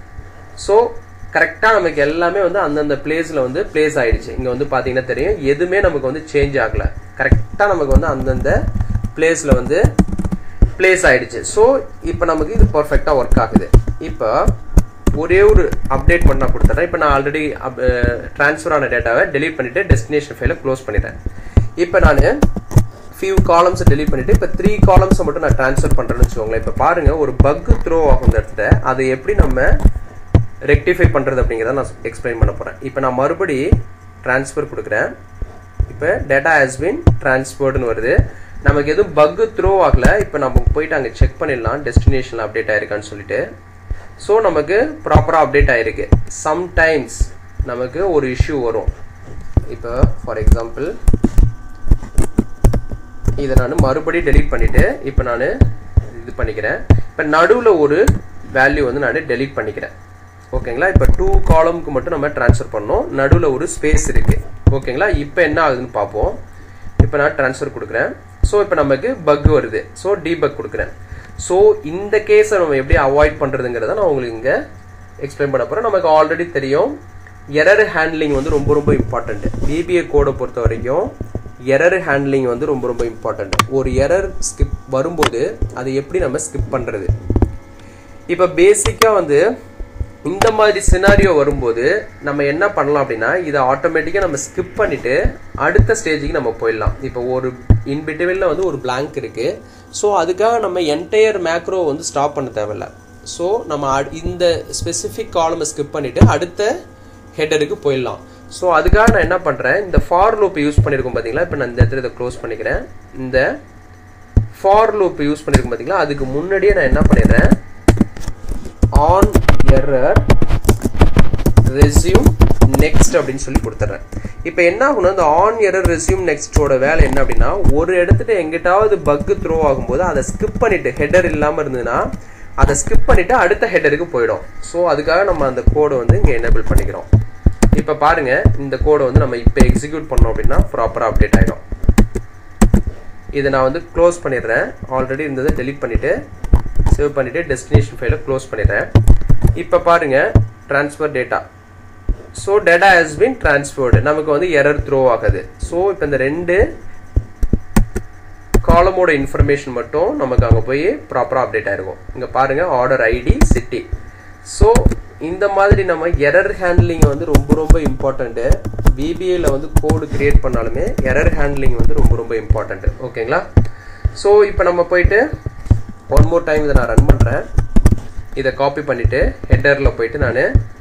ஸோ கரெக்டாக நமக்கு எல்லாமே வந்து அந்தந்த பிளேஸில் வந்து பிளேஸ் ஆயிடுச்சு இங்கே வந்து பார்த்தீங்கன்னா தெரியும் எதுவுமே நமக்கு வந்து சேஞ்ச் ஆகலை கரெக்டாக நமக்கு வந்து அந்தந்த பிளேஸில் வந்து பிளேஸ் ஆயிடுச்சு ஸோ இப்போ நமக்கு இது பர்ஃபெக்டாக ஒர்க் ஆகுது இப்போ ஒரே ஒரு அப்டேட் பண்ண கொடுத்துட்றேன் இப்போ நான் ஆல்ரெடி ட்ரான்ஸ்ஃபர் ஆன டேட்டாவை டெலீட் பண்ணிட்டு டெஸ்டினேஷன் ஃபைலை க்ளோஸ் பண்ணிட்டேன் இப்போ நான் ஃபியூ காலம்ஸ் டெலீட் பண்ணிட்டு இப்போ த்ரீ காலம்ஸை மட்டும் நான் ட்ரான்ஸ்ஃபர் பண்ணுறேன்னு வச்சுக்கோங்களேன் இப்போ பாருங்க ஒரு பக் த்ரோ ஆகும் இந்த இடத்துல அதை எப்படி நம்ம ரெக்டிஃபை பண்ணுறது அப்படிங்கிறத நான் எக்ஸ்பிளைன் பண்ண போகிறேன் இப்போ நான் மறுபடி ட்ரான்ஸ்ஃபர் கொடுக்குறேன் இப்போ டேட்டா ஹேஸ் பீன் ட்ரான்ஸ்ஃபர்டுன்னு வருது நமக்கு எதுவும் பக் த்ரோ ஆகல இப்போ நம்ம போயிட்டு அங்கே செக் பண்ணிடலாம் டெஸ்டினேஷனில் அப்டேட் ஆயிருக்கான்னு சொல்லிட்டு ஸோ நமக்கு ப்ராப்பராக அப்டேட் ஆயிருக்கு சம்டைம்ஸ் நமக்கு ஒரு இஷ்யூ வரும் இப்போ ஃபார் எக்ஸாம்பிள் இதை நான் மறுபடியும் டெலீட் பண்ணிவிட்டு இப்போ நான் இது பண்ணிக்கிறேன் இப்போ நடுவில் ஒரு வேல்யூ வந்து நான் டெலீட் பண்ணிக்கிறேன் ஓகேங்களா இப்போ டூ காலம்க்கு மட்டும் நம்ம ட்ரான்ஸ்ஃபர் பண்ணோம் நடுவில் ஒரு ஸ்பேஸ் இருக்குது ஓகேங்களா இப்போ என்ன ஆகுதுன்னு பார்ப்போம் இப்போ நான் ட்ரான்ஸ்ஃபர் கொடுக்குறேன் ஸோ இப்போ நமக்கு பக் வருது ஸோ டீபக் கொடுக்குறேன் ஸோ இந்த கேஸை நம்ம எப்படி அவாய்ட் பண்ணுறதுங்கிறத நான் உங்களுக்கு இங்கே எக்ஸ்பிளைன் பண்ண போகிறேன் நமக்கு ஆல்ரெடி தெரியும் எரர் ஹேண்ட்லிங் வந்து ரொம்ப ரொம்ப இம்பார்ட்டண்ட் பிபிஏ கோடை பொறுத்த வரைக்கும் எரர் ஹேண்ட்லிங் வந்து ரொம்ப ரொம்ப இம்பார்ட்டண்ட் ஒரு எரர் ஸ்கிப் வரும்போது அதை எப்படி நம்ம ஸ்கிப் பண்ணுறது இப்போ பேசிக்காக வந்து இந்த மாதிரி சினாரியோ வரும்போது நம்ம என்ன பண்ணலாம் அப்படின்னா இதை ஆட்டோமேட்டிக்காக நம்ம ஸ்கிப் பண்ணிட்டு அடுத்த ஸ்டேஜுக்கு நம்ம போயிடலாம் இப்போ ஒரு இன்பிட்வீனில் வந்து ஒரு பிளாங்க் இருக்கு ஸோ அதுக்காக நம்ம என்டையர் மேக்ரோ வந்து ஸ்டாப் பண்ண தேவையில்ல ஸோ நம்ம இந்த ஸ்பெசிஃபிக் காலமை ஸ்கிப் பண்ணிட்டு அடுத்த ஹெடருக்கு போயிடலாம் ஸோ அதுக்காக நான் என்ன பண்ணுறேன் இந்த ஃபார் லூப் யூஸ் பண்ணியிருக்கோம் பார்த்தீங்களா இப்போ நான் இந்த இடத்துல இதை க்ளோஸ் பண்ணிக்கிறேன் இந்த ஃபார் லூப் யூஸ் பண்ணியிருக்கோம் பார்த்தீங்களா அதுக்கு முன்னாடியே நான் என்ன பண்ணிடுறேன் எரர் ரெஸ்யூம் நெக்ஸ்ட் அப்படின்னு சொல்லி கொடுத்துட்றேன் இப்போ என்ன ஆகும்னா இந்த ஆன் எரர் ரெஸ்யூம் நெக்ஸ்டோட வேலை என்ன அப்படின்னா ஒரு இடத்துல எங்கிட்டாவது பக் த்ரோ ஆகும்போது அதை ஸ்கிப் பண்ணிட்டு ஹெடர் இல்லாமல் இருந்ததுன்னா அதை ஸ்கிப் பண்ணிட்டு அடுத்த ஹெடருக்கு போயிடும் ஸோ அதுக்காக நம்ம அந்த கோடை வந்து இங்கே எனேபிள் பண்ணிக்கிறோம் இப்போ பாருங்க இந்த கோடை வந்து நம்ம இப்போ எக்ஸிக்யூட் பண்ணோம் அப்படின்னா ப்ராப்பராக அப்டேட் ஆகிடும் இதை நான் வந்து க்ளோஸ் பண்ணிடுறேன் ஆல்ரெடி இருந்ததை டெலிட் பண்ணிவிட்டு சேவ் பண்ணிவிட்டு டெஸ்டினேஷன் ஃபைலை க்ளோஸ் பண்ணிடுறேன் இப்போ பாருங்க transfer data so data has been transferred நமக்கு வந்து எரர் த்ரோ ஆகுது ஸோ இப்போ இந்த ரெண்டு காலமோட இன்ஃபர்மேஷன் மட்டும் நமக்கு அங்கே போய் ப்ராப்பராக அப்டேட் ஆயிருக்கும் இங்கே பாருங்கள் ஆர்டர் ஐடி சிட்டி ஸோ இந்த மாதிரி நம்ம எரர் ஹேண்ட்லிங் வந்து ரொம்ப ரொம்ப இம்பார்ட்டண்ட்டு பிபிஏல வந்து கோடு கிரியேட் பண்ணாலுமே எரர் ஹேண்ட்லிங் வந்து ரொம்ப ரொம்ப இம்பார்ட்டண்ட்டு ஓகேங்களா ஸோ இப்போ நம்ம போயிட்டு ஒன் மோர் டைம் இதை நான் ரன் பண்ணுறேன் இதை காப்பி பண்ணிவிட்டு ஹெட்டரில் போயிட்டு நான்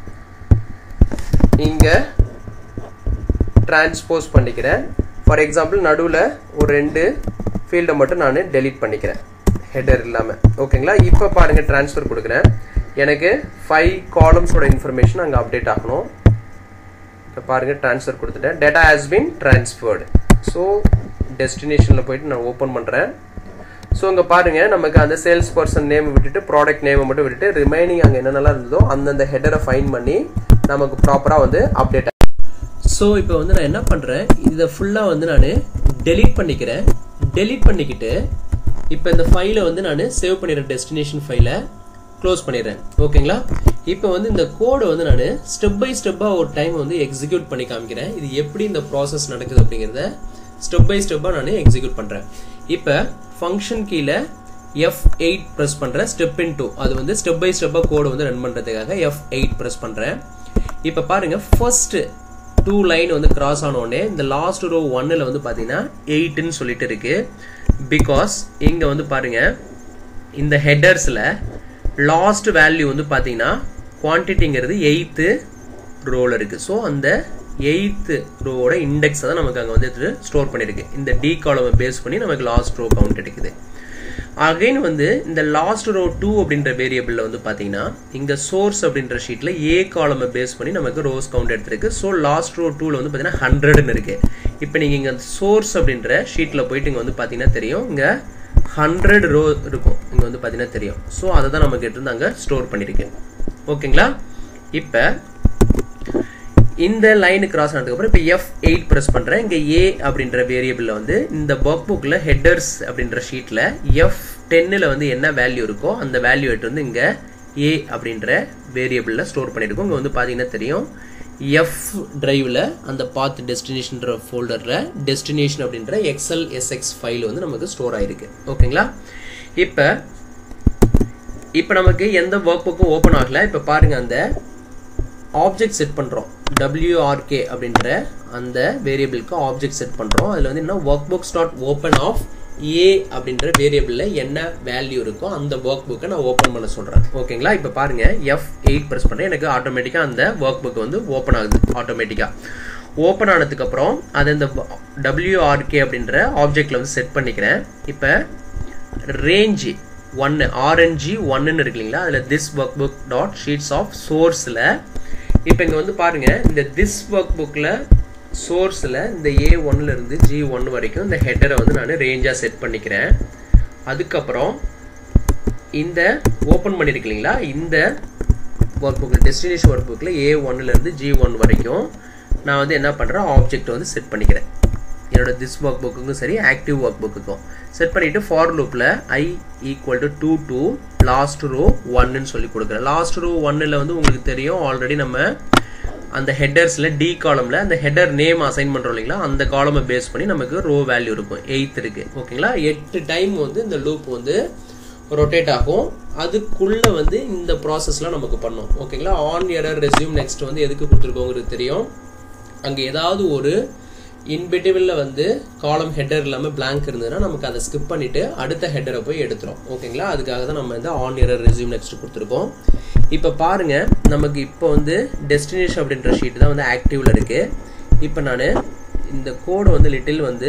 இங்கே டிரான்ஸ்போஸ் பண்ணிக்கிறேன் ஃபார் எக்ஸாம்பிள் நடுவில் ஒரு ரெண்டு ஃபீல்டை மட்டும் நான் டெலீட் பண்ணிக்கிறேன் ஹெடர் இல்லாமல் ஓகேங்களா இப்போ பாருங்கள் ட்ரான்ஸ்ஃபர் கொடுக்குறேன் எனக்கு ஃபைவ் காலம்ஸோட இன்ஃபர்மேஷன் அங்கே அப்டேட் ஆகணும் இப்போ பாருங்கள் ட்ரான்ஸ்ஃபர் கொடுத்துட்டேன் data has been transferred so டெஸ்டினேஷனில் போயிட்டு நான் ஓப்பன் பண்ணுறேன் ஸோ இங்கே பாருங்கள் நமக்கு அந்த சேல்ஸ் பர்சன் நேம் விட்டுட்டு ப்ராடக்ட் நேமை மட்டும் விட்டுட்டு ரிமைனிங் அங்கே என்னென்னலாம் இருந்ததோ அந்தந்த ஹெடரை ஃபைன் பண்ணி நமக்கு ப்ராப்பராக வந்து அப்டேட் ஸோ இப்போ வந்து நான் என்ன பண்ணுறேன் இதை ஃபுல்லாக வந்து நான் டெலீட் பண்ணிக்கிறேன் டெலீட் பண்ணிக்கிட்டு இப்போ இந்த ஃபைலை வந்து நான் சேவ் பண்ணிடுறேன் டெஸ்டினேஷன் ஃபைலை க்ளோஸ் பண்ணிடுறேன் ஓகேங்களா இப்போ வந்து இந்த கோடை வந்து நான் ஸ்டெப் பை ஸ்டெப்பாக ஒரு டைம் வந்து எக்ஸிக்யூட் பண்ணி காமிக்கிறேன் இது எப்படி இந்த ப்ராசஸ் நடக்குது அப்படிங்கிறத ஸ்டெப் பை ஸ்டெப்பாக நான் எக்ஸிக்யூட் பண்ணுறேன் இப்போ ஃபங்க்ஷன் கீழே எஃப் எயிட் ப்ரெஸ் பண்ணுறேன் ஸ்டெப் இன் டூ அது வந்து ஸ்டெப் பை ஸ்டெப்பாக கோடை வந்து ரன் பண்ணுறதுக்காக எஃப் எயிட் ப்ரெஸ் பண்ணுறேன் இப்போ பாருங்க ஃபர்ஸ்ட் டூ லைன் வந்து கிராஸ் ஆனோடனே இந்த லாஸ்ட் ரோ ஒன்னில் வந்து பார்த்தீங்கன்னா எயிட்டுன்னு சொல்லிட்டு இருக்கு பிகாஸ் இங்கே வந்து பாருங்க இந்த ஹெட்டர்ஸில் லாஸ்ட் வேல்யூ வந்து பார்த்தீங்கன்னா குவான்டிட்டிங்கிறது எயித்து ரோவில் இருக்குது ஸோ அந்த எயித்து ரோவோட இண்டெக்ஸை தான் நமக்கு அங்கே வந்து ஸ்டோர் பண்ணியிருக்கு இந்த டி காலமை பேஸ் பண்ணி நமக்கு லாஸ்ட் ரோ கவுண்ட் எடுக்குது அகைன் வந்து இந்த லாஸ்ட் ரோ டூ அப்படின்ற வேரியபிளில் வந்து பார்த்தீங்கன்னா இங்கே சோர்ஸ் அப்படின்ற ஷீட்டில் ஏ காலமை பேஸ் பண்ணி நமக்கு ரோஸ் கவுண்ட் எடுத்திருக்கு ஸோ லாஸ்ட் ரோ டூவில் வந்து பார்த்தீங்கன்னா ஹண்ட்ரட்னு இருக்கு இப்போ நீங்கள் இங்கே சோர்ஸ் அப்படின்ற ஷீட்டில் போயிட்டு இங்கே வந்து பார்த்தீங்கன்னா தெரியும் இங்கே ஹண்ட்ரட் ரோ இருக்கும் இங்கே வந்து பார்த்தீங்கன்னா தெரியும் ஸோ அதை தான் நமக்கு எடுத்து அங்கே ஸ்டோர் பண்ணியிருக்கு ஓகேங்களா இப்போ இந்த லைனு கிராஸ் ஆனதுக்கப்புறம் இப்போ எஃப் எயிட் ப்ரெஸ் பண்ணுறேன் இங்கே ஏ அப்படின்ற வேரியபிளில் வந்து இந்த ஒர்க் புக்கில் ஹெட்டர்ஸ் அப்படின்ற ஷீட்டில் எஃப் டென்னில் வந்து என்ன வேல்யூ இருக்கோ அந்த வேல்யூ எடுத்து வந்து இங்கே ஏ அப்படின்ற வேரியபிளில் ஸ்டோர் பண்ணியிருக்கோம் இங்கே வந்து பார்த்தீங்கன்னா தெரியும் எஃப் டிரைவில் அந்த பாத் டெஸ்டினேஷன்ற ஃபோல்டரில் டெஸ்டினேஷன் அப்படின்ற எக்ஸல் எஸ்எக்ஸ் ஃபைல் வந்து நமக்கு ஸ்டோர் ஆயிருக்கு ஓகேங்களா இப்போ இப்போ நமக்கு எந்த ஒர்க் புக்கும் ஓப்பன் ஆகல இப்போ பாருங்க அந்த ஆப்ஜெக்ட் செட் பண்ணுறோம் டபிள்யூஆர்கே அப்படின்ற அந்த வேரியபிளுக்கு ஆப்ஜெக்ட் செட் பண்ணுறோம் அதில் வந்து என்ன workbooks dot open of A அப்படின்ற வேரியபிளில் என்ன வேல்யூ இருக்கோ அந்த ஒர்க் புக்கை நான் ஓப்பன் பண்ண சொல்கிறேன் ஓகேங்களா இப்போ பாருங்க எஃப் எயிட் ப்ரெஸ் பண்ணுறேன் எனக்கு ஆட்டோமேட்டிக்காக அந்த ஒர்க் புக் வந்து ஓப்பன் ஆகுது ஆட்டோமேட்டிக்காக ஓப்பன் ஆனதுக்கப்புறம் அதை இந்த டபிள்யூஆர்கே அப்படின்ற ஆப்ஜெக்டில் வந்து செட் பண்ணிக்கிறேன் இப்போ ரேஞ்சு ஒன்று ஆர்என்ஜி ஒன்னுன்னு இருக்கு இல்லைங்களா அதில் this workbook dot sheets of சோர்ஸில் இப்போ இங்கே வந்து பாருங்க இந்த திஸ் ஒர்க் புக்கில் சோர்ஸில் இந்த ஏ ஒன்ல இருந்து ஜி ஒன் வரைக்கும் இந்த ஹெட்டரை வந்து நான் ரேஞ்சாக செட் பண்ணிக்கிறேன் அதுக்கப்புறம் இந்த ஓப்பன் பண்ணியிருக்கு இல்லைங்களா இந்த ஒர்க் புக்கில் டெஸ்டினேஷன் ஒர்க் புக்கில் ஏ ஒன்லேருந்து ஜி ஒன் வரைக்கும் நான் வந்து என்ன பண்ணுறேன் ஆப்ஜெக்ட் வந்து செட் பண்ணிக்கிறேன் என்னோட திஸ் ஒர்க் புக்குக்கும் சரி ஆக்டிவ் ஒர்க் புக்குக்கும் செட் பண்ணிவிட்டு ஃபார் லூப்பில் I equal to two to last row ஒன்னு சொல்லி கொடுக்குறேன் லாஸ்ட் ரோ ஒன்னில் வந்து உங்களுக்கு தெரியும் ஆல்ரெடி நம்ம அந்த ஹெட்டர்ஸில் டி காலமில் அந்த ஹெட்டர் நேம் அசைன் பண்ணுறோம் இல்லைங்களா அந்த காலமை பேஸ் பண்ணி நமக்கு ரோ வேல்யூ இருக்கும் எயித் இருக்குது ஓகேங்களா எட்டு டைம் வந்து இந்த லூப் வந்து ரொட்டேட் ஆகும் அதுக்குள்ளே வந்து இந்த ப்ராசஸ்லாம் நமக்கு பண்ணும் ஓகேங்களா ஆன் எரர் ரெஸ்யூம் நெக்ஸ்ட் வந்து எதுக்கு கொடுத்துருக்கோங்கிறது தெரியும் அங்கே ஏதாவது ஒரு இன்பிட்டிவில் வந்து காலம் ஹெட்டர் இல்லாமல் பிளாங்க் இருந்ததுன்னா நமக்கு அதை ஸ்கிப் பண்ணிவிட்டு அடுத்த ஹெட்டரை போய் எடுத்துரும் ஓகேங்களா அதுக்காக தான் நம்ம வந்து ஆன் எரர் ரெஸ்யூம் நெக்ஸ்ட் கொடுத்துருக்கோம் இப்போ பாருங்க நமக்கு இப்போ வந்து டெஸ்டினேஷன் அப்படின்ற ஷீட் தான் வந்து ஆக்டிவ்ல இருக்கு இப்போ நான் இந்த கோடை வந்து லிட்டில் வந்து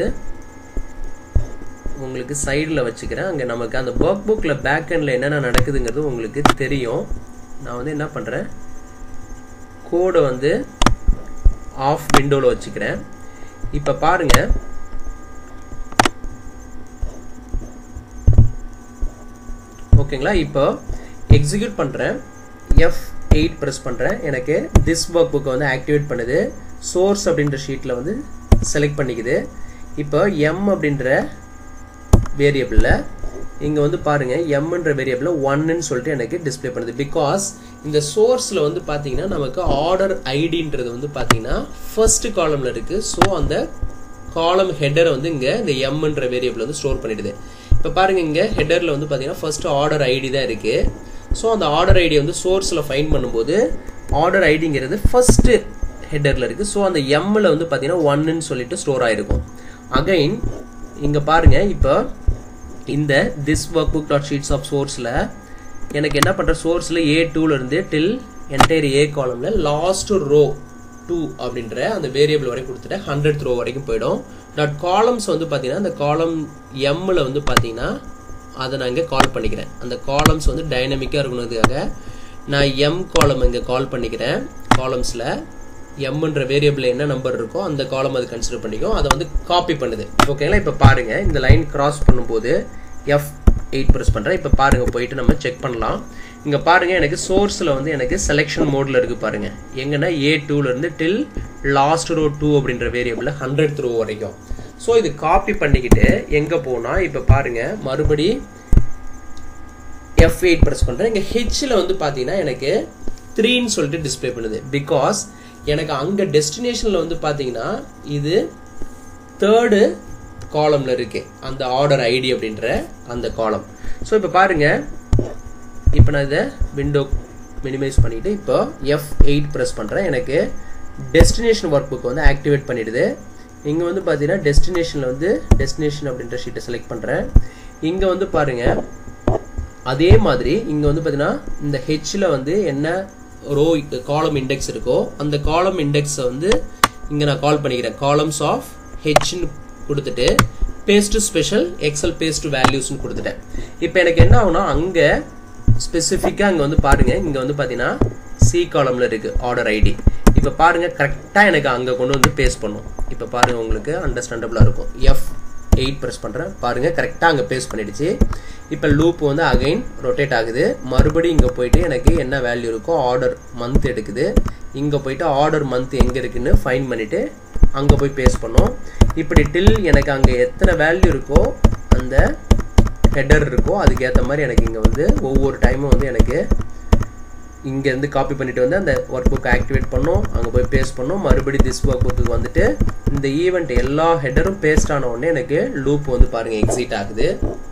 உங்களுக்கு சைடில் வச்சுக்கிறேன் அங்கே நமக்கு அந்த ஒர்க் புக்கில் பேக் எண்டில் என்னென்ன நடக்குதுங்கிறது உங்களுக்கு தெரியும் நான் வந்து என்ன பண்ணுறேன் கோடை வந்து ஆஃப் விண்டோவில் வச்சுக்கிறேன் இப்போ பாருங்க ஓகேங்களா இப்போ எக்ஸிக்யூட் பண்ணுறேன் எஃப் எயிட் ப்ரெஸ் பண்ணுறேன் எனக்கு திஸ் ஒர்க் புக்கை வந்து ஆக்டிவேட் பண்ணுது சோர்ஸ் அப்படின்ற ஷீட்டில் வந்து செலக்ட் பண்ணிக்குது இப்போ எம் அப்படின்ற வேரியபிளில் இங்கே வந்து பாருங்கள் எம்ன்ற வேரியபிளில் ஒன்னுன்னு சொல்லிட்டு எனக்கு டிஸ்பிளே பண்ணுது பிகாஸ் இந்த சோர்ஸில் வந்து பார்த்தீங்கன்னா நமக்கு ஆர்டர் ஐடின்றது வந்து பார்த்தீங்கன்னா ஃபர்ஸ்ட் காலமில் இருக்குது ஸோ அந்த காலம் ஹெட்டரை வந்து இங்கே இந்த எம்ன்ற வேரியபிள் வந்து ஸ்டோர் பண்ணிடுது இப்போ பாருங்க இங்கே ஹெட்டரில் வந்து பார்த்தீங்கன்னா ஃபர்ஸ்ட் ஆர்டர் ஐடி தான் இருக்குது ஸோ அந்த ஆர்டர் ஐடி வந்து சோர்ஸில் ஃபைன் பண்ணும்போது ஆர்டர் ஐடிங்கிறது ஃபர்ஸ்ட் ஹெட்டரில் இருக்குது ஸோ அந்த எம்மில் வந்து பார்த்தீங்கன்னா ஒன்னுன்னு சொல்லிட்டு ஸ்டோர் ஆகிருக்கும் அகைன் இங்கே பாருங்க இப்போ இந்த this workbook dot sheets of சோர்ஸில் எனக்கு என்ன பண்ணுற சோர்ஸில் ஏ டூலேருந்து டில் என்டையர் ஏ காலமில் லாஸ்ட் ரோ டூ அப்படின்ற அந்த வேரியபிள் வரைக்கும் கொடுத்துட்டு ஹண்ட்ரட் ரோ வரைக்கும் போயிடும் டாட் காலம்ஸ் வந்து பார்த்தீங்கன்னா அந்த காலம் எம்மில் வந்து பார்த்தீங்கன்னா அதை நான் இங்கே கால் பண்ணிக்கிறேன் அந்த காலம்ஸ் வந்து டைனமிக்காக இருக்கணுன்றதுக்காக நான் எம் காலம் இங்கே கால் பண்ணிக்கிறேன் காலம்ஸில் எம்ன்ற வேரியபிள் என்ன நம்பர் இருக்கோ அந்த காலம் அது கன்சிடர் பண்ணிக்கும் அதை வந்து காப்பி பண்ணுது ஓகேங்களா இப்போ பாருங்க இந்த லைன் கிராஸ் பண்ணும்போது எஃப் எயிட் ப்ரெஸ் பண்ணுறேன் இப்போ பாருங்க போயிட்டு நம்ம செக் பண்ணலாம் இங்கே பாருங்க எனக்கு சோர்ஸில் வந்து எனக்கு செலெக்ஷன் மோடில் இருக்குது பாருங்க எங்கன்னா ஏ டூலேருந்து டில் லாஸ்ட் ரோ டூ அப்படின்ற வேரியபிளில் ஹண்ட்ரட் ரோ வரைக்கும் ஸோ இது காப்பி பண்ணிக்கிட்டு எங்கே போனால் இப்போ பாருங்க மறுபடி எஃப் எயிட் ப்ரெஸ் பண்ணுறேன் இங்கே ஹெச்சில் வந்து பார்த்தீங்கன்னா எனக்கு த்ரீன்னு சொல்லிட்டு டிஸ்பிளே பண்ணுது பிகாஸ் எனக்கு அங்கே டெஸ்டினேஷனில் வந்து பார்த்தீங்கன்னா இது தேர்டு காலமில் இருக்கு அந்த ஆர்டர் ஐடி அப்படின்ற அந்த காலம் ஸோ இப்போ பாருங்க இப்போ நான் இதை விண்டோ மினிமைஸ் பண்ணிட்டு இப்போ எஃப் எயிட் ப்ரெஸ் பண்ணுறேன் எனக்கு டெஸ்டினேஷன் ஒர்க் புக் வந்து ஆக்டிவேட் பண்ணிடுது இங்கே வந்து பார்த்தீங்கன்னா டெஸ்டினேஷனில் வந்து டெஸ்டினேஷன் அப்படின்ற ஷீட்டை செலக்ட் பண்ணுறேன் இங்கே வந்து பாருங்க அதே மாதிரி இங்கே வந்து பார்த்தீங்கன்னா இந்த ஹெச்சில் வந்து என்ன ரோ காலம் இண்டெக்ஸ் இருக்கோ அந்த காலம் இண்டெக்ஸை வந்து இங்கே நான் கால் பண்ணிக்கிறேன் காலம்ஸ் ஆஃப் ஹெச்னு கொடுத்துட்டு பேஸ்ட் ஸ்பெஷல் எக்ஸல் பேஸ்ட் வேல்யூஸ்னு கொடுத்துட்டேன் இப்போ எனக்கு என்ன ஆகும்னா அங்கே ஸ்பெசிஃபிக்காக இங்கே வந்து பாருங்க இங்கே வந்து பார்த்தீங்கன்னா சி காலமில் இருக்கு ஆர்டர் ஐடி இப்போ பாருங்க கரெக்டாக எனக்கு அங்கே கொண்டு வந்து பேஸ்ட் பண்ணும் இப்போ பாருங்க உங்களுக்கு அண்டர்ஸ்டாண்டபிளாக இருக்கும் எஃப் எயிட் ப்ரெஸ் பண்ணுறேன் பாருங்க கரெக்டாக அங்கே பேஸ்ட் பண்ணிடுச்சு இப்போ லூப் வந்து அகைன் ரொட்டேட் ஆகுது மறுபடியும் இங்கே போயிட்டு எனக்கு என்ன வேல்யூ இருக்கோ ஆர்டர் மந்த் எடுக்குது இங்கே போயிட்டு ஆர்டர் மந்த் எங்கே இருக்குன்னு ஃபைன் பண்ணிவிட்டு அங்கே போய் பேஸ்ட் பண்ணோம் இப்படி டில் எனக்கு அங்கே எத்தனை வேல்யூ இருக்கோ அந்த ஹெடர் இருக்கோ அதுக்கேற்ற மாதிரி எனக்கு இங்கே வந்து ஒவ்வொரு டைமும் வந்து எனக்கு இங்கேருந்து காப்பி பண்ணிட்டு வந்து அந்த ஒர்க் புக் ஆக்டிவேட் பண்ணோம் அங்கே போய் பேஸ்ட் பண்ணோம் மறுபடியும் திஸ் ஒர்க் புக்கு வந்துட்டு இந்த ஈவெண்ட் எல்லா ஹெடரும் பேஸ்ட் ஆன உடனே எனக்கு லூப் வந்து பாருங்கள் எக்ஸிட் ஆகுது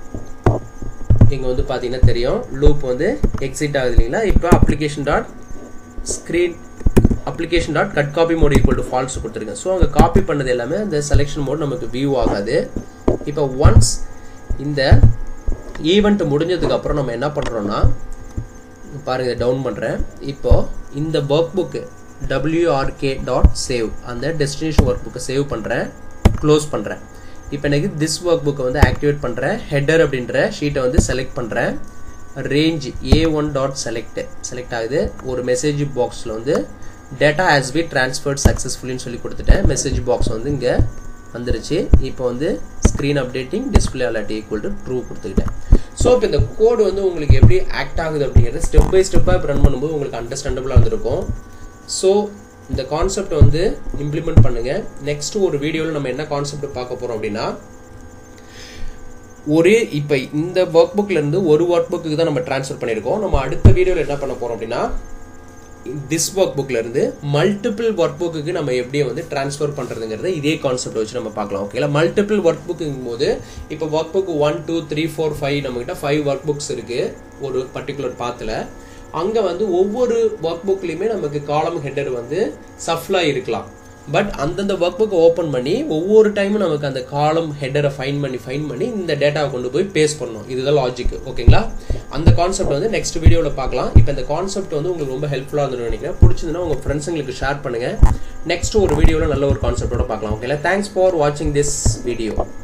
இங்கே வந்து பார்த்தீங்கன்னா தெரியும் லூப் வந்து எக்ஸிட் ஆகுது இல்லைங்களா இப்போ application dot screen application dot cut copy mode equal to false கொடுத்துருக்கேன் ஸோ அங்கே காப்பி பண்ணது எல்லாமே அந்த செலெக்ஷன் மோட் நமக்கு வியூ ஆகாது இப்போ ஒன்ஸ் இந்த ஈவெண்ட் முடிஞ்சதுக்கு அப்புறம் நம்ம என்ன பண்ணுறோம்னா பாருங்க இதை டவுன் பண்ணுறேன் இப்போ இந்த workbook WRK dot save அந்த டெஸ்டினேஷன் ஒர்க் புக்கை சேவ் பண்ணுறேன் க்ளோஸ் பண்ணுறேன் இப்போ எனக்கு திஸ் ஒர்க் புக்கை வந்து ஆக்டிவேட் பண்ணுறேன் ஹெட்டர் அப்படின்ற ஷீட்டை வந்து செலக்ட் பண்ணுறேன் range A one dot select select ஆகுது ஒரு மெசேஜ் பாக்ஸில் வந்து டேட்டா ஹேஸ் பி டிரான்ஸ்ஃபர்ட் சக்ஸஸ்ஃபுல்லின்னு சொல்லி கொடுத்துட்டேன் மெசேஜ் பாக்ஸ் வந்து இங்கே வந்துருச்சு இப்போ வந்து screen updating display alert equal to true கொடுத்துக்கிட்டேன் ஸோ இப்போ இந்த கோடு வந்து உங்களுக்கு எப்படி ஆக்ட் ஆகுது அப்படிங்கிறது ஸ்டெப் பை ஸ்டெப்பாக இப்போ ரன் பண்ணும்போது உங்களுக்கு அண்டர்ஸ்டாண்டபுளாக இருந்திருக்கும் ஸோ இந்த கான்செப்ட் வந்து இம்ப்ளிமெண்ட் பண்ணுங்க நெக்ஸ்ட் ஒரு வீடியோவில் நம்ம என்ன கான்செப்ட் பார்க்க போகிறோம் அப்படின்னா ஒரே இப்போ இந்த ஒர்க் புக்ல இருந்து ஒரு ஒர்க் புக்கு தான் நம்ம ட்ரான்ஸ்ஃபர் பண்ணியிருக்கோம் நம்ம அடுத்த வீடியோவில் என்ன பண்ண போறோம் அப்படின்னா திஸ் ஒர்க் புக்ல இருந்து மல்டிபிள் ஒர்க் புக்கு நம்ம எப்படி வந்து ட்ரான்ஸ்ஃபர் பண்றதுங்கிறத இதே கான்செப்ட் வச்சு நம்ம பார்க்கலாம் ஓகேங்களா மல்டிபிள் ஒர்க் புக்குங்கும் போது இப்போ work book one two three four five நம்ம கிட்ட ஃபைவ் ஒர்க் புக்ஸ் இருக்கு ஒரு பர்டிகுலர் பாத்தில் அங்கே வந்து ஒவ்வொரு ஒர்க் புக்லையுமே நமக்கு காலம் ஹெட்டர் வந்து சஃப்லாக இருக்கலாம் பட் அந்தந்த ஒர்க் புக்கை ஓப்பன் பண்ணி ஒவ்வொரு டைமும் நமக்கு அந்த காலம் ஹெட்டரை ஃபைன் பண்ணி ஃபைன் பண்ணி இந்த டேட்டாவை கொண்டு போய் பேஸ்ட் பண்ணணும் இதுதான் லாஜிக் ஓகேங்களா அந்த கான்செப்ட் வந்து நெக்ஸ்ட் வீடியோவில் பார்க்கலாம் இப்போ இந்த கான்செப்ட் வந்து உங்களுக்கு ரொம்ப ஹெல்ப்ஃபுல்லாக இருந்துன்னு நினைக்கிறேன் பிடிச்சதுன்னா உங்கள் ஃப்ரெண்ட்ஸுங்களுக்கு ஷேர் பண்ணுங்கள் நெக்ஸ்ட் ஒரு வீடியோவில் நல்ல ஒரு கான்செப்டோட பார்க்கலாம் ஓகேங்களா தேங்க்ஸ் ஃபார் வாட்சிங் திஸ் வீடியோ